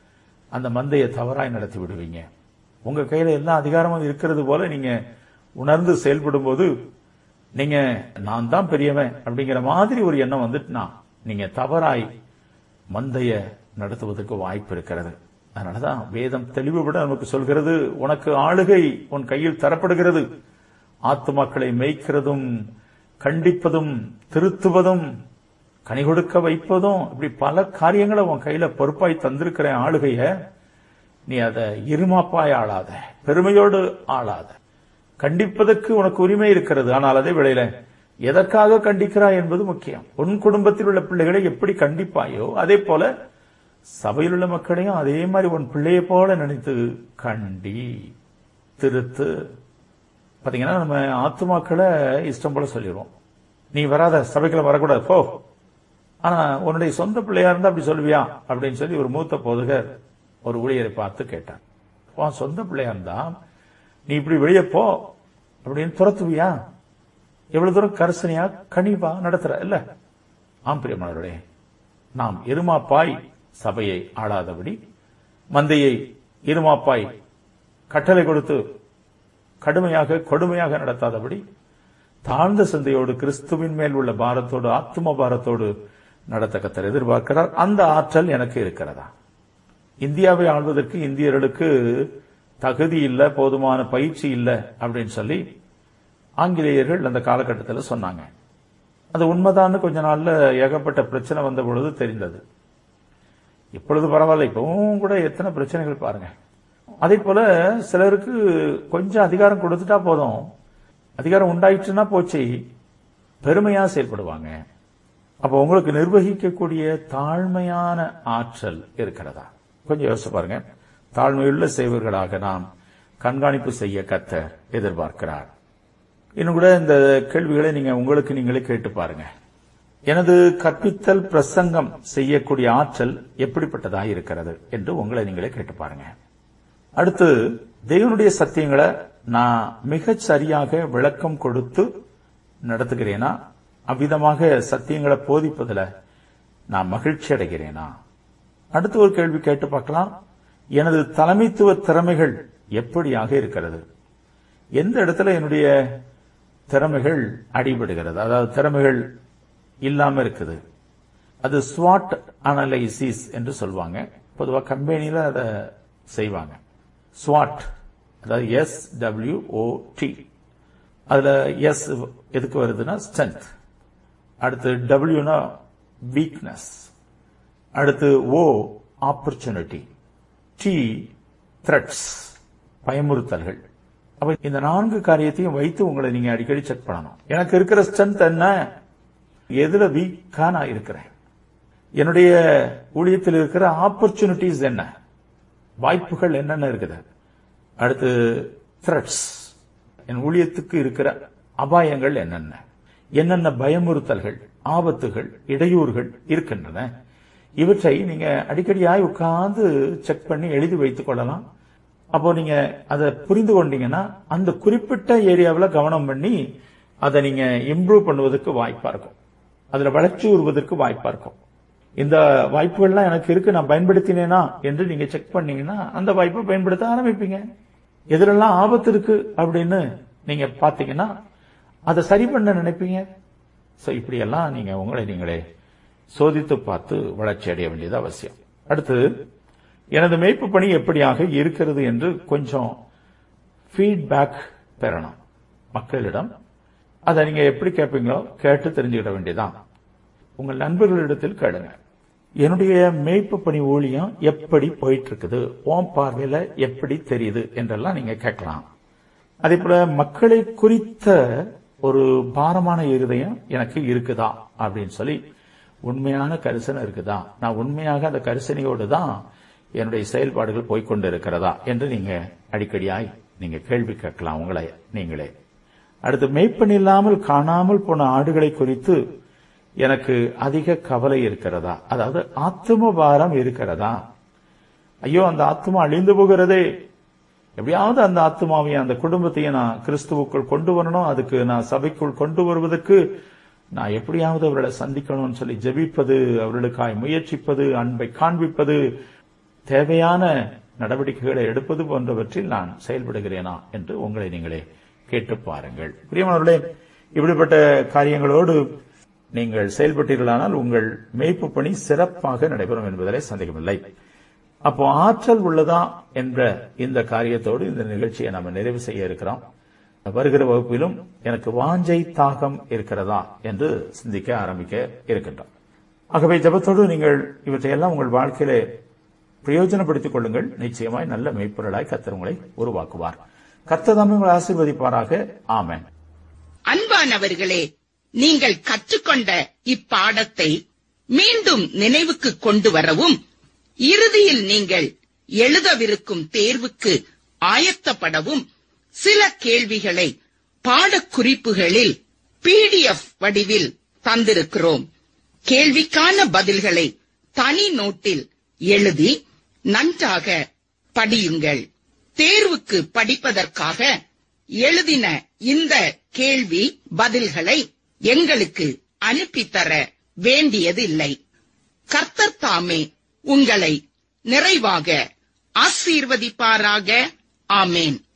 அந்த மந்தையை தவறாய் நடத்தி விடுவீங்க உங்க கையில எல்லா அதிகாரமும் இருக்கிறது போல நீங்க உணர்ந்து செயல்படும் போது நீங்க நான் தான் பெரியவன் அப்படிங்கிற மாதிரி ஒரு எண்ணம் வந்துட்டுனா நீங்க தவறாய் மந்தைய நடத்துவதற்கு வாய்ப்பு இருக்கிறது அதனாலதான் வேதம் தெளிவுபட நமக்கு சொல்கிறது உனக்கு ஆளுகை உன் கையில் தரப்படுகிறது ஆத்துமாக்களை மேய்க்கிறதும் கண்டிப்பதும் திருத்துவதும் கனி கொடுக்க வைப்பதும் இப்படி பல காரியங்களை உன் கையில பொறுப்பாய் தந்திருக்கிற ஆளுகைய நீ அதை இருமாப்பாய் ஆளாத பெருமையோடு ஆளாத கண்டிப்பதற்கு உனக்கு உரிமை இருக்கிறது ஆனால் அதே வேளையில எதற்காக கண்டிக்கிறாய் என்பது முக்கியம் உன் குடும்பத்தில் உள்ள பிள்ளைகளை எப்படி கண்டிப்பாயோ அதே போல சபையில் உள்ள மக்களையும் அதே மாதிரி உன் பிள்ளையை போல நினைத்து கண்டி திருத்து பாத்தீங்கன்னா நம்ம ஆத்துமாக்களை இஷ்டம் போல சொல்லிடுவோம் நீ வராத சபைக்குள்ள வரக்கூடாது போ ஆனா உன்னுடைய சொந்த பிள்ளையா இருந்தா அப்படி சொல்லுவியா அப்படின்னு சொல்லி ஒரு மூத்த போதகர் ஒரு ஊழியரை பார்த்து கேட்டான் உன் சொந்த பிள்ளையா இருந்தா நீ இப்படி வெளியே போ அப்படின்னு துரத்துவியா எவ்வளவு தூரம் கரிசனையா கனிவா நடத்துற இல்ல ஆம் பிரியமானவர்களே நாம் இருமாப்பாய் சபையை ஆளாதபடி மந்தையை இருமாப்பாய் கட்டளை கொடுத்து கடுமையாக கொடுமையாக நடத்தாதபடி தாழ்ந்த சிந்தையோடு கிறிஸ்துவின் மேல் உள்ள பாரத்தோடு ஆத்ம பாரத்தோடு நடத்த கத்தர் எதிர்பார்க்கிறார் அந்த ஆற்றல் எனக்கு இருக்கிறதா இந்தியாவை ஆள்வதற்கு இந்தியர்களுக்கு தகுதி இல்ல போதுமான பயிற்சி இல்ல அப்படின்னு சொல்லி ஆங்கிலேயர்கள் அந்த காலகட்டத்தில் சொன்னாங்க அது உண்மைதான்னு கொஞ்ச நாள்ல ஏகப்பட்ட பிரச்சனை வந்த பொழுது தெரிந்தது இப்பொழுது பரவாயில்ல இப்பவும் கூட எத்தனை பிரச்சனைகள் பாருங்க அதே போல சிலருக்கு கொஞ்சம் அதிகாரம் கொடுத்துட்டா போதும் அதிகாரம் உண்டாயிடுச்சுன்னா போச்சு பெருமையா செயல்படுவாங்க அப்ப உங்களுக்கு நிர்வகிக்கக்கூடிய தாழ்மையான ஆற்றல் இருக்கிறதா கொஞ்சம் யோசிச்சு பாருங்க தாழ்மையுள்ள செய்வர்களாக நாம் கண்காணிப்பு செய்ய கத்த எதிர்பார்க்கிறார் இன்னும் கூட இந்த கேள்விகளை நீங்க உங்களுக்கு நீங்களே கேட்டு பாருங்க எனது கற்பித்தல் பிரசங்கம் செய்யக்கூடிய ஆற்றல் எப்படிப்பட்டதாக இருக்கிறது என்று உங்களை நீங்களே கேட்டு பாருங்க அடுத்து தேவனுடைய சத்தியங்களை நான் மிகச் சரியாக விளக்கம் கொடுத்து நடத்துகிறேனா அவ்விதமாக சத்தியங்களை போதிப்பதில் நான் மகிழ்ச்சி அடைகிறேனா அடுத்து ஒரு கேள்வி கேட்டு பார்க்கலாம் எனது தலைமைத்துவ திறமைகள் எப்படியாக இருக்கிறது எந்த இடத்துல என்னுடைய திறமைகள் அடிபடுகிறது அதாவது திறமைகள் இல்லாம இருக்குது அது ஸ்வாட் அனலைசிஸ் என்று சொல்லுவாங்க பொதுவாக கம்பெனியில அதை செய்வாங்க ஸ்வாட் அதாவது எஸ் டபிள்யூ ஓ டி அதுல எஸ் எதுக்கு வருதுன்னா ஸ்ட்ரென்த் அடுத்து டபிள்யூனா வீக்னஸ் அடுத்து ஓ ஆப்பர்ச்சுனிட்டி டி த்ரெட்ஸ் பயமுறுத்தல்கள் அப்ப இந்த நான்கு காரியத்தையும் வைத்து உங்களை நீங்க அடிக்கடி செக் பண்ணணும் எனக்கு இருக்கிற ஸ்ட்ரென்த் என்ன எதுல வீக்கா நான் இருக்கிறேன் என்னுடைய ஊழியத்தில் இருக்கிற ஆப்பர்ச்சுனிட்டிஸ் என்ன வாய்ப்புகள் என்னென்ன இருக்குது அடுத்து த்ரெட்ஸ் என் ஊழியத்துக்கு இருக்கிற அபாயங்கள் என்னென்ன என்னென்ன பயமுறுத்தல்கள் ஆபத்துகள் இடையூறுகள் இருக்கின்றன இவற்றை நீங்க அடிக்கடியாய் உட்கார்ந்து செக் பண்ணி எழுதி வைத்துக் கொள்ளலாம் அப்போ நீங்க அதை புரிந்து கொண்டீங்கன்னா அந்த குறிப்பிட்ட ஏரியாவில் கவனம் பண்ணி அதை நீங்க இம்ப்ரூவ் பண்ணுவதற்கு வாய்ப்பா இருக்கும் அதுல வளர்ச்சி உருவதற்கு வாய்ப்பா இருக்கும் இந்த வாய்ப்புகள்லாம் எனக்கு இருக்கு நான் பயன்படுத்தினேனா என்று நீங்க செக் பண்ணீங்கன்னா அந்த வாய்ப்பை பயன்படுத்த ஆரம்பிப்பீங்க எதிரெல்லாம் ஆபத்து இருக்கு அப்படின்னு நீங்க பாத்தீங்கன்னா அதை சரி பண்ண நினைப்பீங்க சோ இப்படியெல்லாம் நீங்க உங்களை நீங்களே சோதித்து பார்த்து வளர்ச்சி அடைய வேண்டியது அவசியம் அடுத்து எனது மேய்ப்பு பணி எப்படியாக இருக்கிறது என்று கொஞ்சம் ஃபீட்பேக் பெறணும் மக்களிடம் அதை நீங்க எப்படி கேட்பீங்களோ கேட்டு தெரிஞ்சுக்கிட வேண்டியதான் உங்கள் நண்பர்களிடத்தில் கேளுங்க என்னுடைய மேய்ப்பு பணி ஊழியம் எப்படி போயிட்டு இருக்குது ஓம் பார்வையில எப்படி தெரியுது என்றெல்லாம் நீங்க கேட்கலாம் அதே போல மக்களை குறித்த ஒரு பாரமான இருதயம் எனக்கு இருக்குதா அப்படின்னு சொல்லி உண்மையான கரிசனை இருக்குதா நான் உண்மையாக அந்த கரிசனையோடு தான் என்னுடைய செயல்பாடுகள் போய்கொண்டு இருக்கிறதா என்று நீங்க அடிக்கடியாய் நீங்க கேள்வி கேட்கலாம் உங்களை நீங்களே அடுத்து மேய்ப்பன் இல்லாமல் காணாமல் போன ஆடுகளை குறித்து எனக்கு அதிக கவலை இருக்கிறதா அதாவது ஆத்ம பாரம் இருக்கிறதா ஐயோ அந்த ஆத்மா அழிந்து போகிறதே எப்படியாவது அந்த ஆத்மாவையும் அந்த குடும்பத்தையும் நான் கிறிஸ்துவுக்குள் கொண்டு வரணும் அதுக்கு நான் சபைக்குள் கொண்டு வருவதற்கு நான் எப்படியாவது அவர்களை சந்திக்கணும்னு சொல்லி ஜெபிப்பது அவர்களுக்காய் முயற்சிப்பது அன்பை காண்பிப்பது தேவையான நடவடிக்கைகளை எடுப்பது போன்றவற்றில் நான் செயல்படுகிறேனா என்று உங்களை நீங்களே கேட்டு பாருங்கள் பிரியமானவர்களே இப்படிப்பட்ட காரியங்களோடு நீங்கள் செயல்பட்டீர்களானால் உங்கள் மேய்ப்பு பணி சிறப்பாக நடைபெறும் என்பதிலே சந்தேகமில்லை அப்போ ஆற்றல் உள்ளதா என்ற இந்த காரியத்தோடு இந்த நிகழ்ச்சியை நாம நிறைவு செய்ய இருக்கிறோம் வருகிற வகுப்பிலும் எனக்கு வாஞ்சை தாகம் இருக்கிறதா என்று சிந்திக்க ஆரம்பிக்க இருக்கின்றோம் ஆகவே ஜபத்தோடு நீங்கள் இவற்றையெல்லாம் உங்கள் வாழ்க்கையிலே பிரயோஜனப்படுத்திக் கொள்ளுங்கள் நிச்சயமாய் நல்ல மெய்ப்பொருளாய் கர்த்தர் உங்களை உருவாக்குவார் கர்த்தர் தாமே உங்களை ஆசீர்வதிப்பாராக ஆமென் அன்பானவர்களே நீங்கள் கற்றுக்கொண்ட இப்பாடத்தை மீண்டும் நினைவுக்கு கொண்டு வரவும் இறுதியில் நீங்கள் எழுதவிருக்கும் தேர்வுக்கு ஆயத்தப்படவும் சில கேள்விகளை பாடக்குறிப்புகளில் பிடிஎஃப் வடிவில் தந்திருக்கிறோம் கேள்விக்கான பதில்களை தனி நோட்டில் எழுதி நன்றாக படியுங்கள் தேர்வுக்கு படிப்பதற்காக எழுதின இந்த கேள்வி பதில்களை எங்களுக்கு அனுப்பித்தர வேண்டியதில்லை கர்த்தர் தாமே உங்களை நிறைவாக ஆசீர்வதிப்பாராக ஆமேன்